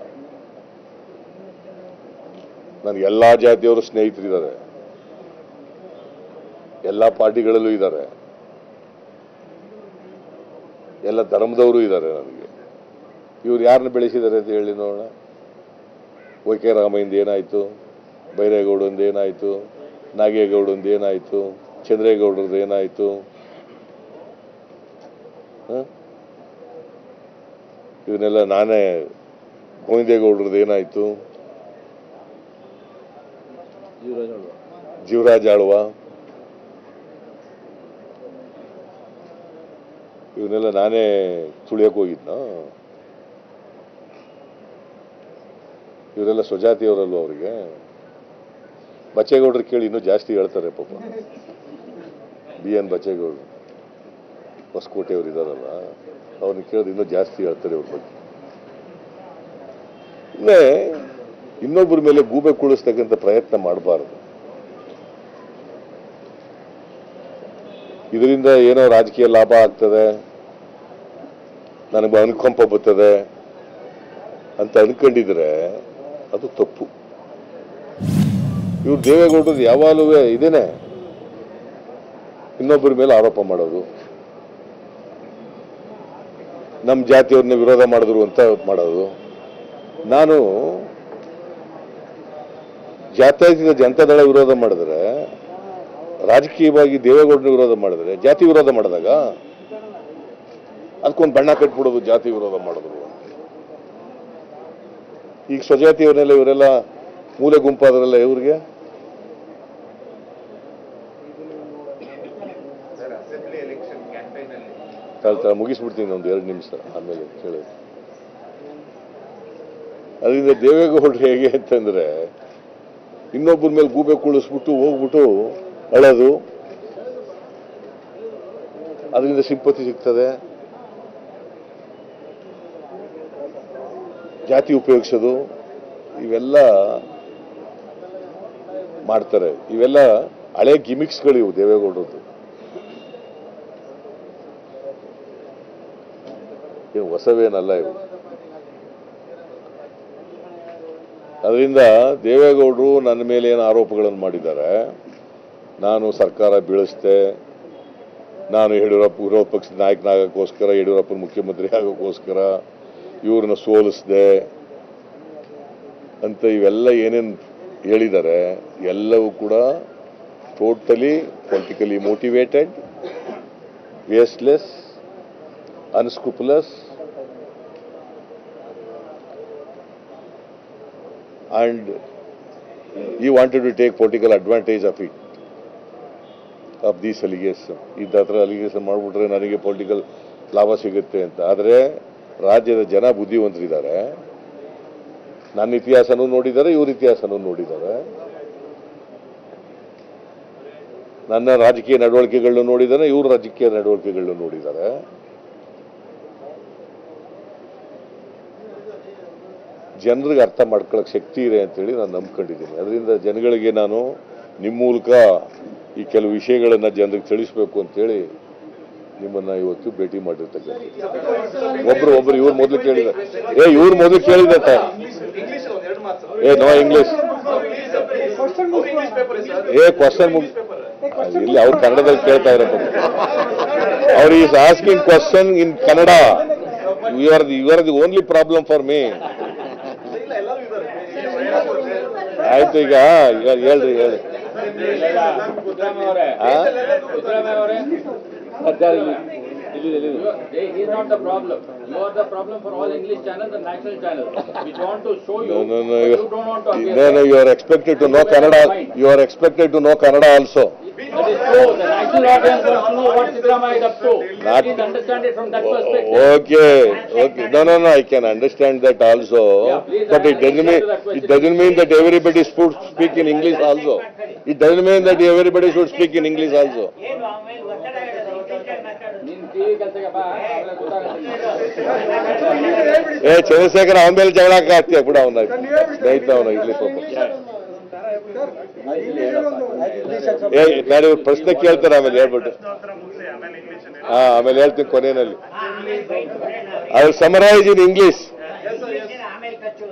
ನನಗೆ ಎಲ್ಲ ಜಾತಿಯವರು ಸ್ನೇಹಿತರಿದ್ದಾರೆ ಎಲ್ಲ ಪಾರ್ಟಿಗಳಲ್ಲೂ ಇದ್ದಾರೆ ಎಲ್ಲ ಧರ್ಮದವರು ಇದ್ದಾರೆ ನನಗೆ ಇವ್ರು ಯಾರನ್ನ ಬೆಳೆಸಿದ್ದಾರೆ ಅಂತ ಹೇಳಿ ನೋಡೋಣ ವೈ ಕೆ ರಾಮಯ್ಯಂದು ಏನಾಯಿತು ಬೈರೇಗೌಡಂದು ಏನಾಯಿತು ನಾಗೇಗೌಡಂದು ಏನಾಯಿತು ಚಂದ್ರೇಗೌಡರದ್ದು ಏನಾಯಿತು ಹ? ಇವನ್ನೆಲ್ಲ ನಾನೇ ಗೋವಿಂದೇಗೌಡರದ್ದು ಏನಾಯಿತು ಜೀವರಾಜ್ ಆಳ್ವ ಇವನ್ನೆಲ್ಲ ನಾನೇ ತುಳಿಯಕ್ಕೆ ಹೋಗಿದ್ನ ಇವರೆಲ್ಲ ಸ್ವಜಾತಿಯವರಲ್ವ ಅವರಿಗೆ ಬಚ್ಚೇಗೌಡರು ಕೇಳಿ ಇನ್ನೂ ಜಾಸ್ತಿ ಹೇಳ್ತಾರೆ ಪಾಪ ಬಿ ಎನ್ ಬಚ್ಚೇಗೌಡರು ಹೊಸಕೋಟೆಯವರು ಇದಾರಲ್ಲ ಅವ್ರನ್ನ ಕೇಳಿದ್ರೆ ಇನ್ನೂ ಜಾಸ್ತಿ ಹೇಳ್ತಾರೆ ಇವ್ರ ಬಗ್ಗೆ ಇಲ್ಲೇ ಇನ್ನೊಬ್ಬರ ಮೇಲೆ ಗೂಬೆ ಕುಳಿಸ್ತಕ್ಕಂಥ ಪ್ರಯತ್ನ ಮಾಡಬಾರದು ಇದರಿಂದ ಏನೋ ರಾಜಕೀಯ ಲಾಭ ಆಗ್ತದೆ ನನಗೆ ಅನುಕಂಪ ಬರ್ತದೆ ಅಂತ ಅನ್ಕೊಂಡಿದ್ರೆ ಅದು ತಪ್ಪು ಇವ್ರು ದೇವೇಗೌಡರು ಯಾವಾಗಲೂ ಇದೇನೆ ಇನ್ನೊಬ್ಬರ ಮೇಲೆ ಆರೋಪ ಮಾಡೋದು ನಮ್ಮ ಜಾತಿಯವ್ರನ್ನ ವಿರೋಧ ಮಾಡಿದ್ರು ಅಂತ ಮಾಡೋದು ನಾನು ಜಾತ್ಯತೀತ ಜನತಾದಳ ವಿರೋಧ ಮಾಡಿದ್ರೆ ರಾಜಕೀಯವಾಗಿ ದೇವೇಗೌಡನ ವಿರೋಧ ಮಾಡಿದ್ರೆ ಜಾತಿ ವಿರೋಧ ಮಾಡಿದಾಗ ಅದಕ್ಕೊಂದು ಬಣ್ಣ ಕಟ್ಬಿಡೋದು ಜಾತಿ ವಿರೋಧ ಮಾಡಿದ್ರು ಅಂತ. ಈಗ ಸ್ವಜಾತಿಯವರೆಲ್ಲ ಇವರೆಲ್ಲ ಮೂಲೆ ಗುಂಪಾದ್ರಲ್ಲ ಇವ್ರಿಗೆ ಸರ್ ಅಸೆಂಬ್ಲಿ ಎಲೆಕ್ಷನ್ ಕ್ಯಾಂಪೈನ್ ಅಲ್ಲಿ ತಾಳ್ತಾ ಮುಗಿಸ್ಬಿಡ್ತೀನಿ ಒಂದು ಎರಡು ನಿಮಿಷ ಆಮೇಲೆ ಕೇಳಿ ಅದರಿಂದ ದೇವೇಗೌಡರು ಹೇಗೆ ಅಂತಂದ್ರೆ ಇನ್ನೊಬ್ಬರ ಮೇಲೆ ಗೂಬೆ ಕುಳಿಸ್ಬಿಟ್ಟು ಹೋಗ್ಬಿಟ್ಟು ಅಳೋದು ಅದರಿಂದ ಸಿಂಪತಿ ಸಿಗ್ತದೆ ಜಾತಿ ಉಪಯೋಗಿಸೋದು ಇವೆಲ್ಲ ಮಾಡ್ತಾರೆ ಇವೆಲ್ಲ ಹಳೆ ಗಿಮಿಕ್ಸ್ಗಳು ಇವು ದೇವೇಗೌಡರದ್ದು ಏನು ಹೊಸವೇನಲ್ಲ ಇವು ಅದರಿಂದ ದೇವೇಗೌಡರು ನನ್ನ ಮೇಲೆ ಏನು ಆರೋಪಗಳನ್ನು ಮಾಡಿದ್ದಾರೆ ನಾನು ಸರ್ಕಾರ ಬೀಳಿಸ್ದೆ ನಾನು ಯಡಿಯೂರಪ್ಪ ವಿರೋಧ ಪಕ್ಷದ ನಾಯಕನಾಗಕ್ಕೋಸ್ಕರ ಯಡಿಯೂರಪ್ಪನ ಮುಖ್ಯಮಂತ್ರಿ ಆಗೋಕ್ಕೋಸ್ಕರ ಇವ್ರನ್ನ ಸೋಲಿಸ್ದೆ ಅಂತ ಇವೆಲ್ಲ ಏನೇನು ಹೇಳಿದ್ದಾರೆ ಎಲ್ಲವೂ ಕೂಡ totally politically motivated baseless unscrupulous and he wanted to take political advantage of it of these allegations ಇದ್ದ ಹತ್ರ ಅಲಿಗೇಷನ್ ಮಾಡಿಬಿಟ್ರೆ ನನಗೆ ಪೊಲಿಟಿಕಲ್ ಲಾಭ ಸಿಗುತ್ತೆ ಅಂತ ಆದರೆ ರಾಜ್ಯದ ಜನ ಬುದ್ಧಿವಂತರಿದ್ದಾರೆ ನನ್ನ ಇತಿಹಾಸನೂ ನೋಡಿದ್ದಾರೆ ಇವ್ರ ಇತಿಹಾಸನೂ ನೋಡಿದ್ದಾರೆ ನನ್ನ ರಾಜಕೀಯ ನಡವಳಿಕೆಗಳನ್ನ ನೋಡಿದ್ದಾರೆ ಇವ್ರ ರಾಜಕೀಯ ನಡವಳಿಕೆಗಳನ್ನ ನೋಡಿದ್ದಾರೆ ಜನರಿಗೆ ಅರ್ಥ ಮಾಡ್ಕೊಳ್ಳೋಕೆ ಶಕ್ತಿ ಇದೆ ಅಂತೇಳಿ ನಾನು ನಂಬ್ಕೊಂಡಿದ್ದೀನಿ ಅದರಿಂದ ಜನಗಳಿಗೆ ನಾನು ನಿಮ್ಮ ಮೂಲಕ ಈ ಕೆಲವು ವಿಷಯಗಳನ್ನು ಜನರಿಗೆ ತಿಳಿಸ್ಬೇಕು ಅಂತೇಳಿ ನಿಮ್ಮನ್ನ ಇವತ್ತು ಭೇಟಿ ಮಾಡಿರ್ತಕ್ಕಂಥ ಒಬ್ರು ಒಬ್ರು ಇವ್ರು ಮೊದಲು ಕೇಳಿದ ಏ ಇವ್ರು ಮೊದಲು ಕೇಳಿದ ಇಂಗ್ಲಿಷ್ ಒಂದು ಎರಡು ಮಾತು ಏ no English English paper sir a question ಮುಗ್ ಇಲ್ಲಿ ಅವ್ರು ಕನ್ನಡದಲ್ಲಿ ಕೇಳ್ತಾ ಇರೋ ಅವ್ರು is asking question in Kannada you are you are the only problem for me ಇಲ್ಲ ಎಲ್ಲರೂ ಇದ್ದಾರೆ ಆಯ್ತು ಈಗ ಈಗ ಹೇಳ್ರಿ ಹೇಳಿ ಆ? He is not the problem. You are the problem for all English channels and national channels, which want to show you, No, no, no. but You, you don't want to appear. no, no, you are expected to know Kannada. You are expected to know Kannada also. That is true. The national audience wants to know what Siddaramaiah is up to. Not- Please understand it from that perspective. Okay, okay. No, no, no. I can understand that also. Yeah, please, But it I- I doesn't answer mean to that question. it doesn't mean that everybody should speak in English also. It doesn't mean that everybody should speak in English also. ಏನು ಆಮೇಲೆ ಒತ್ತಡ ಇಡೋದು ಇಂಗ್ಲಿಷಲ್ಲಿ ಮಾತಾಡೋದು ನೀನ್ TV ಕೆಲ್ಸಕ್ಕೆ ಬಾ, ಆಮೇಲೆ ಗೊತ್ತಾಗುತ್ತೆ ಏ ಚಂದ್ರಶೇಖರ್ ಅವನ ಮೇಲೆ ಜಗಳ ಆಗ್ತೀಯ ಬಿಡ ಅವನ ಸ್ನೇಹಿತ ಅವನ ಇಲ್ಲಿ ಪಾಪ ಏ ನಾನು ಇವ್ರು ಪ್ರಶ್ನೆ ಕೇಳ್ತಾರೆ ಆಮೇಲೆ ಹೇಳ್ಬಿಟ್ಟು ಹಾ ಆಮೇಲೆ ಹೇಳ್ತೀನಿ ಕೊನೆಯಲ್ಲಿ I will summarise in English ಆಮೇಲೆ ಕಚ್ಚೋದು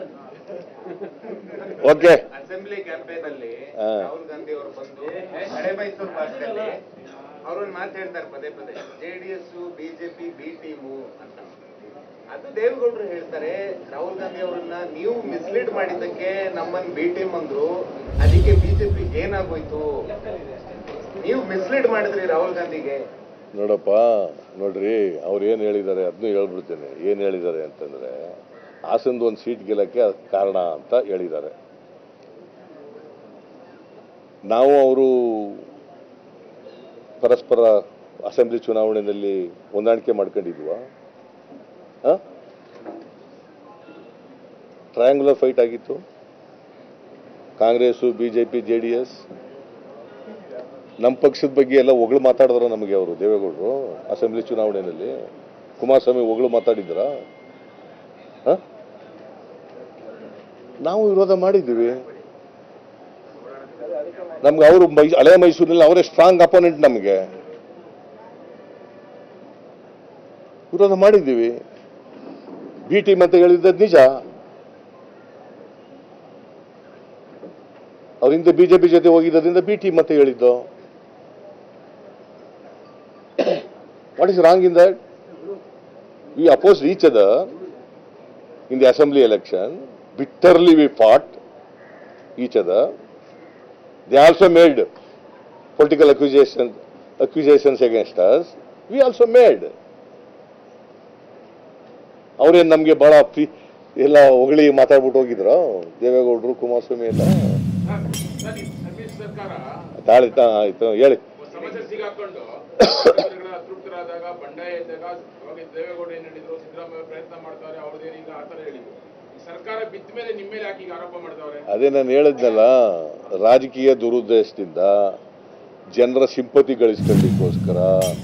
ಓಕೆ ಅಸೆಂಬ್ಲಿ ಕ್ಯಾಂಪೇನ್ ಅಲ್ಲಿ ಹಾ. ರಾಹುಲ್ ಗಾಂಧಿ ಅವರು ಬಂದು ಹಳೆ ಮೈಸೂರು ಭಾಗದಲ್ಲಿ ಅವರು ಒಂದು ಮಾತು ಹೇಳ್ತಾರೆ ಪದೇ ಪದೇ ಜೆಡಿಎಸ್ ಬಿಜೆಪಿ ಬಿ ಟೀಮು ಅಂತ ಅದು ದೇವೇಗೌಡರು ಹೇಳ್ತಾರೆ ರಾಹುಲ್ ಗಾಂಧಿ ಅವರನ್ನ ನೀವು ಮಿಸ್ಲೀಡ್ ಮಾಡಿದ್ದಕ್ಕೆ ನಮ್ಮನ್ನ ಬಿ ಟೀಮ್ ಅಂದ್ರು ಅದಕ್ಕೆ ಬಿಜೆಪಿ ಏನಾಗೋಯ್ತು ನೀವು ಮಿಸ್ಲೀಡ್ ಮಾಡಿದ್ರಿ ರಾಹುಲ್ ಗಾಂಧಿಗೆ ನೋಡಪ್ಪ ನೋಡ್ರಿ ಅವ್ರು ಏನು ಹೇಳಿದ್ದಾರೆ ಅದನ್ನು ಹೇಳ್ಬಿಡ್ತೇನೆ ಏನು ಹೇಳಿದ್ದಾರೆ ಅಂತಂದ್ರೆ ಹಾಸನದ ಒಂದು ಸೀಟ್ ಗೆಲ್ಲಕ್ಕೆ ಅದ್ ಕಾರಣ ಅಂತ ಹೇಳಿದ್ದಾರೆ ನಾವು ಅವರು ಪರಸ್ಪರ ಅಸೆಂಬ್ಲಿ ಚುನಾವಣೆಯಲ್ಲಿ ಹೊಂದಾಣಿಕೆ ಮಾಡ್ಕೊಂಡಿದ್ವಾ ಟ್ರಯಾಂಗುಲರ್ ಫೈಟ್ ಆಗಿತ್ತು Congress BJP J D S ನಮ್ಮ ಪಕ್ಷದ ಬಗ್ಗೆ ಎಲ್ಲ ಹೊಗಳು ಮಾತಾಡಿದ್ರು ನಮಗೆ ಅವರು ದೇವೇಗೌಡರು ಅಸೆಂಬ್ಲಿ ಚುನಾವಣೆಯಲ್ಲಿ ಕುಮಾರಸ್ವಾಮಿ ಹೊಗಳು ಮಾತಾಡಿದ್ರ ನಾವು ವಿರೋಧ ಮಾಡಿದ್ದೀವಿ ನಮ್ಗೆ ಅವರು ಮೈ ಹಳೆ ಮೈಸೂರಿನಲ್ಲಿ ಅವರೇ ಸ್ಟ್ರಾಂಗ್ ಅಪೋನೆಂಟ್ ನಮಗೆ ವಿರೋಧ ಮಾಡಿದ್ದೀವಿ ಬಿ ಟೀಮ್ ಅಂತ ಹೇಳಿದ್ದದ್ದು ನಿಜ ಅವ್ರ ಹಿಂದೆ ಬಿಜೆಪಿ ಜೊತೆ ಹೋಗಿದ್ದರಿಂದ ಬಿ ಟೀಮ್ ಅಂತ ಹೇಳಿದ್ದು what is wrong in that we oppose each other in the assembly election bitterly we fought each other. They also made political accusations, accusations against us. We also made. ಅವ್ರೇನು ನಮಗೆ ಬಹಳ ಪ್ರೀ ಎಲ್ಲ ಹೊಗಳಿ ಮಾತಾಡ್ಬಿಟ್ಟು ಹೋಗಿದ್ರು ದೇವೇಗೌಡರು ಕುಮಾರಸ್ವಾಮಿ ಎಲ್ಲ ಸರಿ ಸಮ್ಮಿಶ್ರ ಸರ್ಕಾರ ತಾಳಿ ತಾ- ಆಯ್ತು ಹೇಳಿ ಸಮಸ್ಯೆ ಸಿಗಾಕೊಂಡು ಮುಖ್ಯಮಂತ್ರಿಗಳ ಅತೃಪ್ತರಾದಾಗ ಬಂಡಾಯ ಇದ್ದಾಗ ಅವಾಗ ದೇವೇಗೌಡ ಏನ್ ಹೇಳಿದ್ರು ಸಿದ್ದರಾಮಯ್ಯ ಪ್ರಯತ್ನ ಮಾಡ್ತಾರೆ ಅವ್ರದ್ದೇನೀಗ ಆತರ ಹೇಳಿದ್ರು ಈ ಸರ್ಕಾರ ಬಿದ್ದ ಮೇಲೆ ನಿಮ್ಮ ಮೇಲೆ ಯಾಕೆ ಈಗ ಆರೋಪ ಮಾಡ್ತಾವ್ರೆ ಅದೇ ನಾನು ಹೇಳಿದ್ನಲ್ಲ ರಾಜಕೀಯ ದುರುದ್ದೇಶದಿಂದ ಜನರ ಸಿಂಪತಿ ಗಳಿಸ್ಕೊಳ್ಳಿಕ್ಕೋಸ್ಕರ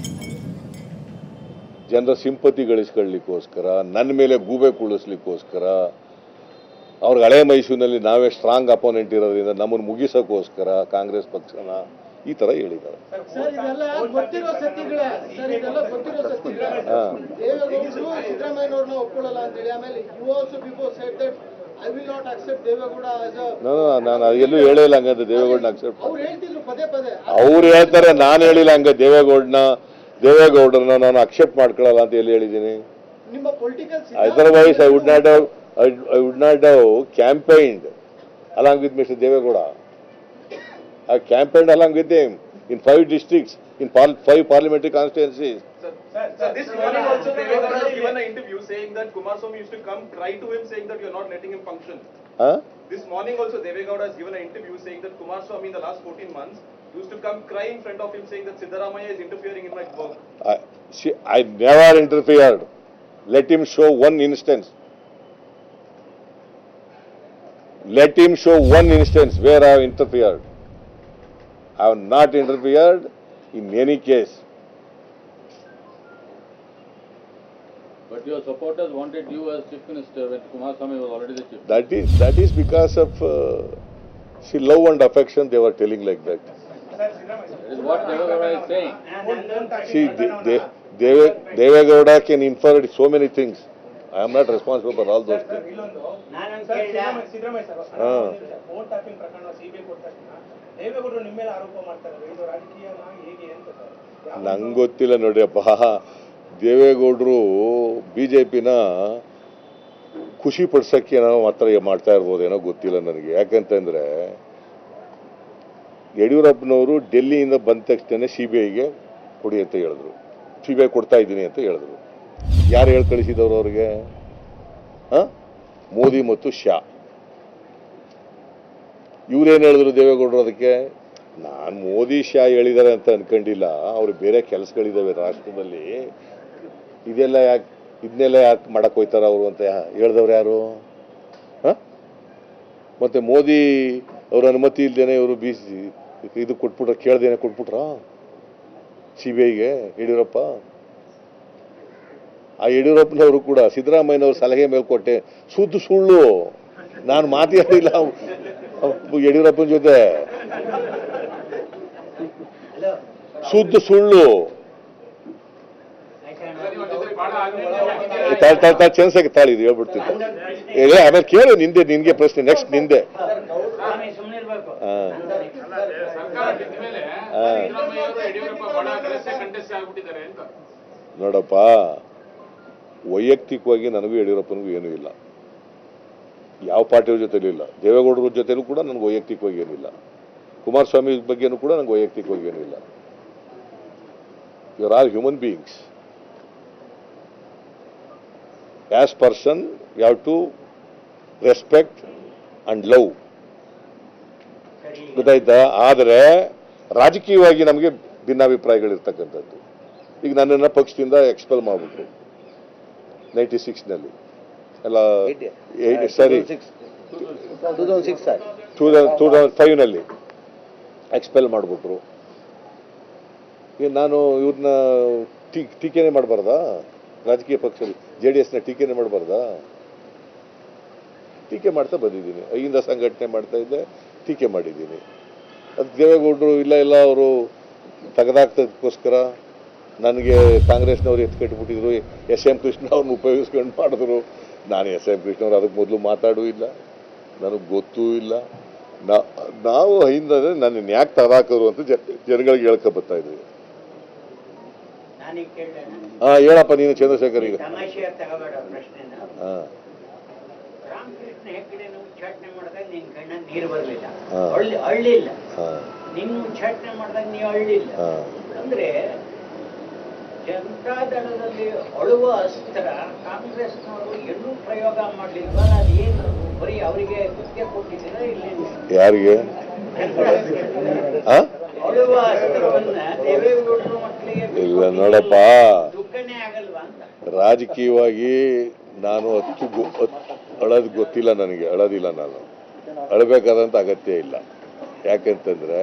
ಜನರ ಸಿಂಪತಿ ಗಳಿಸ್ಕೊಳ್ಳಿಕ್ಕೋಸ್ಕರ ನನ್ನ ಮೇಲೆ ಗೂಬೆ ಕುಳಿಸ್ಲಿಕ್ಕೋಸ್ಕರ ಅವ್ರಿಗೆ ಹಳೆ ಮೈಸೂರಿನಲ್ಲಿ ನಾವೇ ಸ್ಟ್ರಾಂಗ್ ಅಪೋನೆಂಟ್ ಇರೋದ್ರಿಂದ ನಮ್ಮನ್ನು ಮುಗಿಸೋಕ್ಕೋಸ್ಕರ ಕಾಂಗ್ರೆಸ್ ಪಕ್ಷನ ಈ ತರ ಹೇಳಿದ್ದಾರೆ ಸರ್ ಇದೆಲ್ಲ ಗೊತ್ತಿರೋ ಸತ್ಯಗಳೇ ಸರ್ ಇದೆಲ್ಲ ಗೊತ್ತಿರೋ ಸತ್ಯಗಳೇ ಹಾ. ದೇವೇಗೌಡರು ಸಿದ್ದರಾಮಯ್ಯನವ್ರನ್ನ ಒಪ್ಕೊಳ್ಳಲ್ಲ ಅಂತೇಳಿ ಆಮೇಲೆ you also before said that I will not accept Deve Gowda as a ನಾನು ನಾನು ಎಲ್ಲೂ ಹೇಳಿಲ್ಲ ಹಂಗಂತ ದೇವೇಗೌಡನ ಅಕ್ಸೆಪ್ಟ್ ಅವ್ರು ಹೇಳ್ತಿದ್ರು ಪದೇ ಪದೇ ಅವ್ರು ಹೇಳ್ತಾರೆ ನಾನು ಹೇಳಿಲ್ಲ ಹಂಗೆ ದೇವೇಗೌಡನ ದೇವೇಗೌಡರನ್ನ ನಾನು ಅಕ್ಸೆಪ್ಟ್ ಮಾಡ್ಕೊಳ್ಳಲ್ಲ ಅಂತ ಎಲ್ಲಿ ಹೇಳಿದ್ದೀನಿ ನಿಮ್ಮ political Otherwise, I would not have, I, I would not have campaigned along with Mr. Devegowda. I campaigned along with him in five districts, in par- five parliamentary constituencies. Sir, this morning also Devegowda has given an interview saying that Kumaraswamy used to come cry to him saying that you're not letting him function. Huh? This morning also Devegowda has given an interview saying that Kumaraswamy in the last 14 months used to come cry in front of him saying that Siddaramaya is interfering in my work. I, see, I never interfered. Let him show one instance. Let him show one instance where I have interfered. I have not interfered in any case. But your supporters wanted you as chief minister when Kumaraswamy was already the chief. That is that is because of uh, see love and affection. They were telling like that. That is what Devegowda is saying. See, they, they ದೇವೆ Deve Gowda can inferred so many things I am not responsible for all those things ನಾನೊಂದು ಸರ್ ಕೇಳಿದ ಸಿದ್ದರಾಮಯ್ಯ ಸಿದ್ದರಾಮಯ್ಯ ಸರ್ ಹಾ. ಫೋನ್ ಟ್ಯಾಪಿಂಗ್ ಪ್ರಕರಣ ಸಿಬಿಐ ಕೊಟ್ಟ ತಕ್ಷಣ ದೇವೇಗೌಡರು ನಿಮ್ಮ ಮೇಲೆ ಆರೋಪ ಮಾಡ್ತಾರೆ ಇದು ರಾಜಕೀಯ ಹೇಗೆ ಅಂತ ಸರ್ ಯಾವ- ನಂಗೆ ಗೊತ್ತಿಲ್ಲ ನೋಡಿಯಪ್ಪ ದೇವೇಗೌಡರು ಬಿ ಜೆ ಪಿನ ಖುಷಿ ಪಡ್ಸೋಕ್ಕೆ ನಾವು ಮಾತ್ರ ಮಾಡ್ತಾ ಇರ್ಬೋದೇನೋ ಗೊತ್ತಿಲ್ಲ ನನಗೆ ಯಾಕಂತಂದ್ರೆ ಯಡಿಯೂರಪ್ಪನವರು ಡೆಲ್ಲಿಯಿಂದ ಬಂದ ತಕ್ಷಣ ಸಿ ಬಿ ಐಗೆ ಕೊಡಿ ಅಂತ ಹೇಳಿದ್ರು ಸಿ ಬಿ ಐ ಕೊಡ್ತಾ ಇದ್ದೀನಿ ಅಂತ ಹೇಳಿದ್ರು ಯಾರು ಹೇಳಿ ಕಳಿಸಿದವರು ಅವ್ರಿಗೆ ಹಾಂ ಮೋದಿ ಮತ್ತು ಶಾ ಇವ್ರೇನು ಹೇಳಿದ್ರು ದೇವೇಗೌಡರು ಅದಕ್ಕೆ ನಾನು ಮೋದಿ ಶಾ ಹೇಳಿದ್ದಾರೆ ಅಂತ ಅನ್ಕೊಂಡಿಲ್ಲ ಅವ್ರು ಬೇರೆ ಕೆಲಸಗಳಿದ್ದಾವೆ ರಾಷ್ಟ್ರದಲ್ಲಿ ಇದೆಲ್ಲ ಯಾಕೆ ಇದನ್ನೆಲ್ಲ ಯಾಕೆ ಮಾಡಕ್ ಹೋಯ್ತಾರ ಅವರು ಅಂತ ಹೇಳ್ದವ್ರು ಯಾರು ಹ? ಮತ್ತೆ ಮೋದಿ ಅವ್ರ ಅನುಮತಿ ಇಲ್ದೇನೆ ಇವರು ಬಿ ಸಿ ಇದು ಕೊಟ್ಬಿಟ್ರ ಕೇಳ್ದೇನೆ ಕೊಟ್ಬಿಟ್ರ ಸಿ ಬಿ ಐಗೆ ಯಡಿಯೂರಪ್ಪ ಆ ಯಡಿಯೂರಪ್ಪನವರು ಕೂಡ ಸಿದ್ದರಾಮಯ್ಯನವ್ರ ಸಲಹೆ ಮೇಲೆ ಕೊಟ್ಟೆ ಸುದ್ದು ಸುಳ್ಳು ನಾನು ಮಾತಾಡಿಲ್ಲ ಯಡಿಯೂರಪ್ಪನ ಜೊತೆ ಹಲೋ ಸುದ್ದು ಸುಳ್ಳು ನೀವು ಜೊತೆ ಬಹಳ ಆದ್ಮೇಲೆ ತಾಳ್ ತಾಳ್ ತಾಳ್ ಚೆನ್ಸಕ್ಕೆ ತಾಳಿ ಇದು ಹೇಳ್ಬಿಡ್ತಿದ್ದೆ ಏ, ಆಮೇಲೆ ಕೇಳು ನಿಂದೆ ನಿನ್ಗೆ ಪ್ರಶ್ನೆ ನೆಕ್ಸ್ಟ್ ನಿಂದೆ ಸ್ವಾಮಿ ಸುಮ್ಮನೆ ಇರ್ಬೇಕು ಹಾ. ಸರ್ಕಾರ ಬಿದ್ದ ಮೇಲೆ ಹಾ. ಸಿದ್ದರಾಮಯ್ಯ ಅವರು ಯಡಿಯೂರಪ್ಪ ಬಹಳ ಅಗ್ರೆಸಿವ್ ಕಂಟೆಸ್ಟ್ ಆಗ್ಬಿಟ್ಟಿದ್ದಾರೆ ಅಂತ ನೋಡಪ್ಪ ವೈಯಕ್ತಿಕವಾಗಿ ನನಗೂ ಯಡಿಯೂರಪ್ಪನಿಗೂ ಏನೂ ಇಲ್ಲ ಯಾವ ಪಾರ್ಟಿಯವ್ರ ಜೊತೆಲೂ ಇಲ್ಲ ದೇವೇಗೌಡರ ಜೊತೆಲೂ ಕೂಡ ನನಗೆ ವೈಯಕ್ತಿಕವಾಗಿ ಏನಿಲ್ಲ ಕುಮಾರಸ್ವಾಮಿ ಬಗ್ಗೆನೂ ಕೂಡ ನನಗೆ ವೈಯಕ್ತಿಕವಾಗಿ ಏನೂ ಇಲ್ಲ you are all human beings as person you have to respect and love ಸರಿ ಗೊತ್ತಾಯ್ತಾ ಆದರೆ ರಾಜಕೀಯವಾಗಿ ನಮಗೆ ಭಿನ್ನಾಭಿಪ್ರಾಯಗಳಿರ್ತಕ್ಕಂಥದ್ದು ಈಗ ನನ್ನನ್ನು ಪಕ್ಷದಿಂದ ಎಕ್ಸ್ಪೆಲ್ ಮಾಡಿಬಿಟ್ರು ನೈಂಟಿ ಸಿಕ್ಸ್ನಲ್ಲಿ ಎಲ್ಲ ಸರಿ two thousand six sir two thousand two thousand ಫೈವ್ನಲ್ಲಿ ಎಕ್ಸ್ಪೆಲ್ ಮಾಡಿಬಿಟ್ರು ಈಗ ನಾನು ಇವ್ರನ್ನ ಟೀ ಟೀಕೆನೇ ಮಾಡಬಾರ್ದಾ ರಾಜಕೀಯ ಪಕ್ಷದಲ್ಲಿ ಜೆ ಡಿ ಎಸ್ನ ಟೀಕೆನೇ ಮಾಡಬಾರ್ದಾ ಟೀಕೆ ಮಾಡ್ತಾ ಬಂದಿದ್ದೀನಿ ಅಹಿಂದ ಸಂಘಟನೆ ಮಾಡ್ತಾ ಇದ್ದೆ ಟೀಕೆ ಮಾಡಿದ್ದೀನಿ ಅದು ದೇವೇಗೌಡರು ಇಲ್ಲ ಇಲ್ಲ ಅವರು ತೆಗೆದಾಕ್ತದಕ್ಕೋಸ್ಕರ ನನಗೆ ಕಾಂಗ್ರೆಸ್ನವ್ರು ಎತ್ಕಟ್ಬಿಟ್ಟಿದ್ರು ಎಸ್ ಎಂ ಕೃಷ್ಣ ಅವ್ರನ್ನ ಉಪಯೋಗಿಸ್ಕೊಂಡು ಮಾಡಿದ್ರು ನಾನು ಎಸ್ ಎಂ ಕೃಷ್ಣ ಅವ್ರು ಅದಕ್ಕೆ ಮೊದಲು ಮಾತಾಡೂ ಇಲ್ಲ ನನಗೆ ಗೊತ್ತೂ ಇಲ್ಲ ನಾ- ನಾವು ಅಹಿಂದ ನನ್ನ ಯಾಕೆ ತದಾಕರು ಅಂತ ಜ ಜನಗಳಿಗೆ ಹೇಳ್ಕೊ ಬರ್ತಾ ಇದ್ವಿ ನಾನೀಗ ಕೇಳಿದೆ ಹಾಂ ಹೇಳಪ್ಪ ನೀನು ಚಂದ್ರಶೇಖರ್ ಈಗ ತಮಾಷೆ ತಗೋಬೇಡ ಪ್ರಶ್ನೆನ ಹಾಂ ರಾಮಕೃಷ್ಣ ಹೆಗ್ಗಡೆನ ಉಚ್ಚಾಟನೆ ಮಾಡಿದಾಗ ನಿನ್ ಕಣ್ಣ ನೀರು ಬರಲಿಲ್ಲ ಹಾ. ಅಳ್ಳಿ ಅಳ್ಳಿಲ್ಲ ಹಾಂ ನಿನ್ನ ಉಚ್ಚಾಟನೆ ಮಾಡಿದಾಗ ನೀವು ಅಳ್ಳಿಲ್ಲ ಹಾಂ ಅಂದ್ರೆ ಜನತಾದಳದಲ್ಲಿ ಅಳುವ ಅಸ್ತ್ರ ಕಾಂಗ್ರೆಸ್ನವರು ಎಲ್ಲೂ ಪ್ರಯೋಗ ಮಾಡ್ಲಿಲ್ವಾ ಅದೇನು ಬರೀ ಅವರಿಗೆ ಗುತ್ತಿಗೆ ಕೊಟ್ಟಿದ್ದೀರಾ ಇಲ್ಲಿ ಯಾರಿಗೆ ಹಾಂ ಅಳುವ ಅಸ್ತ್ರವನ್ನ ದೇವೇಗೌಡರು ಮಕ್ಕಳಿಗೆ ಇಲ್ಲ ನೋಡಪ್ಪ ದುಃಖನೇ ಆಗಲ್ವಾ ಅಂತ ರಾಜಕೀಯವಾಗಿ ನಾನು ಹತ್ತು ಗೊ ಹತ್ತು ಅಳೋದು ಗೊತ್ತಿಲ್ಲ ನನಗೆ ಅಳೋದಿಲ್ಲ ನಾನು ಅಳಬೇಕಾದಂಥ ಅಗತ್ಯ ಇಲ್ಲ ಯಾಕೆಂತಂದ್ರೆ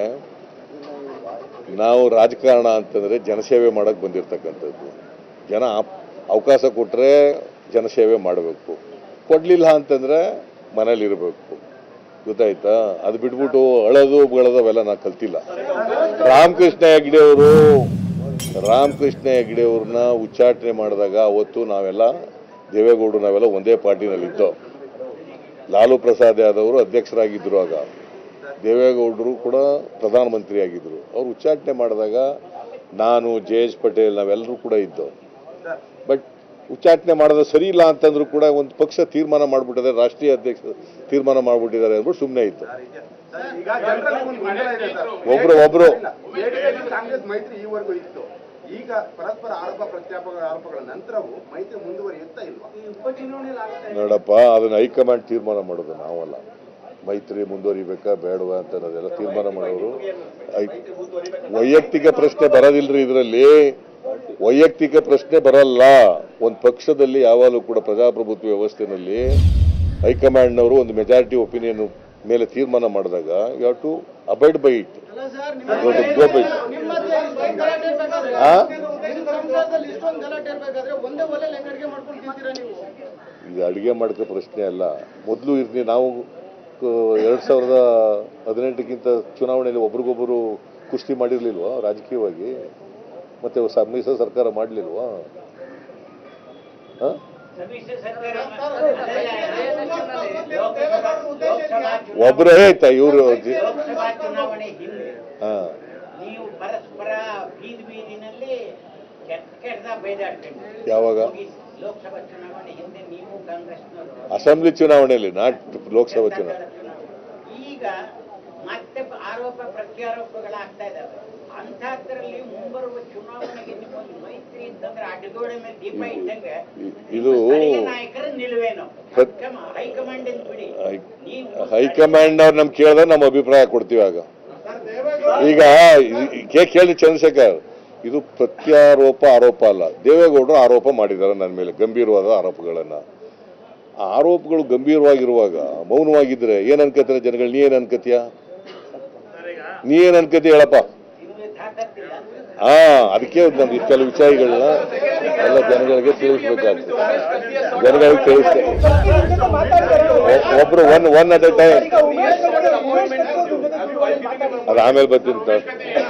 ನಾವು ರಾಜಕಾರಣ ಅಂತಂದ್ರೆ ಜನಸೇವೆ ಮಾಡಕ್ಕೆ ಬಂದಿರತಕ್ಕಂಥದ್ದು ಜನ ಆಪ್- ಅವಕಾಶ ಕೊಟ್ಟರೆ ಜನಸೇವೆ ಮಾಡಬೇಕು ಕೊಡಲಿಲ್ಲ ಅಂತಂದ್ರೆ ಮನೇಲಿರಬೇಕು ಗೊತ್ತಾಯ್ತಾ ಅದು ಬಿಟ್ಬಿಟ್ಟು ಅಳೋದು ಬೆಳೋದು ಅವೆಲ್ಲ ನಾನು ಕಲ್ತಿಲ್ಲ ರಾಮಕೃಷ್ಣ ಹೆಗ್ಡೆ ಅವರು ರಾಮಕೃಷ್ಣ ಹೆಗ್ಡೆ ಅವ್ರನ್ನ ಉಚ್ಚಾಟನೆ ಮಾಡಿದಾಗ ಅವತ್ತು ನಾವೆಲ್ಲ ದೇವೇಗೌಡರು ನಾವೆಲ್ಲ ಒಂದೇ ಪಾರ್ಟಿನಲ್ಲಿದ್ದೋ ಲಾಲು ಪ್ರಸಾದ್ ಯಾದವ್ ಅವರು ಅಧ್ಯಕ್ಷರಾಗಿದ್ದರು ಆಗ ದೇವೇಗೌಡರು ಕೂಡ ಪ್ರಧಾನಮಂತ್ರಿ ಆಗಿದ್ರು ಅವ್ರು ಉಚ್ಚಾಟನೆ ಮಾಡಿದಾಗ ನಾನು ಜೆ ಎಚ್ ಪಟೇಲ್ ನಾವೆಲ್ಲರೂ ಕೂಡ ಇದ್ದೋ ಬಟ್ ಉಚ್ಚಾಟನೆ ಮಾಡೋದು ಸರಿ ಇಲ್ಲ ಅಂತಂದ್ರು ಕೂಡ ಒಂದು ಪಕ್ಷ ತೀರ್ಮಾನ ಮಾಡ್ಬಿಟ್ಟಿದ್ದಾರೆ ರಾಷ್ಟ್ರೀಯ ಅಧ್ಯಕ್ಷ ತೀರ್ಮಾನ ಮಾಡ್ಬಿಟ್ಟಿದ್ದಾರೆ ಅಂದ್ಬಿಟ್ಟು ಸುಮ್ಮನೆ ಇತ್ತು ಈಗ ಜನರಲ್ಲಿ ಒಂದು ಗೊಂದಲ ಇದೆ ಸರ್. ಒಬ್ರು ಒಬ್ರು JDS ಕಾಂಗ್ರೆಸ್ ಮೈತ್ರಿ ಈವರೆಗೂ ಇತ್ತು ಈಗ ಪರಸ್ಪರ ಆರೋಪ ಪ್ರತ್ಯಾಪಗಳ ಆರೋಪಗಳ ನಂತರವೂ ಮೈತ್ರಿ ಮುಂದುವರಿಯುತ್ತಾ ಇಲ್ವಾ ಉಪಚುನಾವಣೆಯಲ್ಲಿ ಆಗ್ತಾ ಇದೆ ನೋಡಪ್ಪ ಅದನ್ನ ಹೈಕಮಾಂಡ್ ತೀರ್ಮಾನ ಮಾಡೋದು ನಾವಲ್ಲ ಮೈತ್ರಿ ಮುಂದುವರಿಬೇಕಾ ಬೇಡವಾ ಅಂತ ಅನ್ನೋದೆಲ್ಲ ತೀರ್ಮಾನ ಮಾಡೋರು ಐ- ವೈಯಕ್ತಿಕ ಪ್ರಶ್ನೆ ಬರೋದಿಲ್ರಿ ಇದರಲ್ಲಿ ವೈಯಕ್ತಿಕ ಪ್ರಶ್ನೆ ಬರಲ್ಲ ಒಂದು ಪಕ್ಷದಲ್ಲಿ ಯಾವಾಗಲೂ ಕೂಡ ಪ್ರಜಾಪ್ರಭುತ್ವ ವ್ಯವಸ್ಥೆನಲ್ಲಿ ಹೈಕಮಾಂಡ್ನವರು ಒಂದು ಮೆಜಾರಿಟಿ ಒಪಿನಿಯನ್ ಮೇಲೆ ತೀರ್ಮಾನ ಮಾಡಿದಾಗ you have to abide by it ಅಲ್ಲ sir You have to go by it. ನಿಮ್ಮ ಮಧ್ಯೆ ಇಷ್ಟೊಂದು ಗಲಾಟೆ ಇರ್ಬೇಕಾದ್ರೆ ಆ? ನಿಮ್ಮ ಸಂಸಾರದಲ್ಲಿ ಇಷ್ಟೊಂದು ಗಲಾಟೆ ಇರ್ಬೇಕಾದ್ರೆ ಒಂದೇ ಒಲೆಯಲ್ಲಿ ಹೆಂಗ್ ಅಡಿಗೆ ಮಾಡ್ಕೊಂಡು ತಿಂತೀರಾ ನೀವು ಇದು ಅಡುಗೆ ಮಾಡ್ಕೋ ಪ್ರಶ್ನೆ ಅಲ್ಲ ಮೊದಲು ಇರ್ನಿ ನಾವು ಎರಡು ಸಾವಿರದ ಹದಿನೆಂಟಕ್ಕಿಂತ ಚುನಾವಣೆಯಲ್ಲಿ ಒಬ್ರಿಗೊಬ್ಬರು ಕುಸ್ತಿ ಮಾಡಿರ್ಲಿಲ್ವಾ ರಾಜಕೀಯವಾಗಿ ಮತ್ತೆ ಸಮ್ಮಿಶ್ರ ಸರ್ಕಾರ ಮಾಡಲಿಲ್ವಾ ಸಮ್ಮಿಶ್ರ ಸರ್ಕಾರ ಒಬ್ರು ಆಯ್ತಾ ಇವರು ಲೋಕಸಭಾ ಚುನಾವಣೆ ಹಿಂದೆ ಹಾ ನೀವು ಪರಸ್ಪರ ಬೀದಿ ಬೀದಿನಲ್ಲಿ ಕೆಟ್ಟ ಕೆಟ್ಟದ ಬೈದಾಡ್ತೀವಿ ಯಾವಾಗ? ಲೋಕಸಭಾ ಚುನಾವಣೆ ಹಿಂದೆ ನೀವು ಕಾಂಗ್ರೆಸ್ನವರು ಅಸೆಂಬ್ಲಿ ಚುನಾವಣೆಯಲ್ಲಿ ನಾಟ್ ಲೋಕಸಭಾ ಚುನಾವಣೆ ಈಗ ಮತ್ತೆ ಆರೋಪ ಪ್ರತ್ಯಾರೋಪಗಳಾಗ್ತಾ ಇದಾವೆ ಅಂಥದ್ರಲ್ಲಿ ಮುಂಬರುವ ಚುನಾವಣೆಗೆ ನಿಮ್ಮೊಂದು ಮೈತ್ರಿ ಇತ್ತಂದ್ರೆ ಅಡ್ಡಗೋಡೆ ಮೇಲೆ ದೀಪ ಇಟ್ಟಂಗೆ ಇ- ಇದು ಸ್ಥಳೀಯ ನಾಯಕರ ನಿಲುವೇನು ಪ್ರತ್- ಹೈಕಮ- ಹೈಕಮಾಂಡ್ ಬಿಡಿ ಹೈ- ನೀವು ಹೈಕಮಾಂಡ್ ಅವ್ರು ನಮ್ಗೆ ಕೇಳಿದ್ರೆ ನಮ್ಮ ಅಭಿಪ್ರಾಯ ಕೊಡ್ತೀವಿ ಆಗ ಈಗ ಈ- ಕೇ- ಕೇಳಿ ಚಂದ್ರಶೇಖರ್ ಇದು ಪ್ರತ್ಯಾರೋಪ ಆರೋಪ ಅಲ್ಲ ದೇವೇಗೌಡರು ಆರೋಪ ಮಾಡಿದ್ದಾರೆ ನನ್ನ ಮೇಲೆ ಗಂಭೀರವಾದ ಆರೋಪಗಳನ್ನ ಆ ಆರೋಪಗಳು ಗಂಭೀರವಾಗಿರುವಾಗ ಮೌನವಾಗಿದ್ರೆ ಏನ್ ಅನ್ಕೋತಾರೆ ಜನಗಳು ನೀ ಏನ್ ಅನ್ಕೋತೀಯ ನೀ ಏನ್ ಅನ್ಕೋತೀಯ ಹೇಳಪ್ಪ ನಿಮ್ಗೆ ತಾಕತ್ತಿಲ್ಲ ಹಾ ಅದಕ್ಕೆ ನಮ್ಗೆ ಈ ಕೆಲವು ವಿಷಯಗಳನ್ನ ಎಲ್ಲ ಜನಗಳಿಗೆ ತಿಳಿಸ್ಬೇಕಾಗ್ತದೆ ಜನಗಳಿಗೆ ತಿಳಿಸ್ತೇವೆ ಒಬ್ರು one one at a time ಅದು ಆಮೇಲೆ ಬರ್ತೀನಿ ಸರ್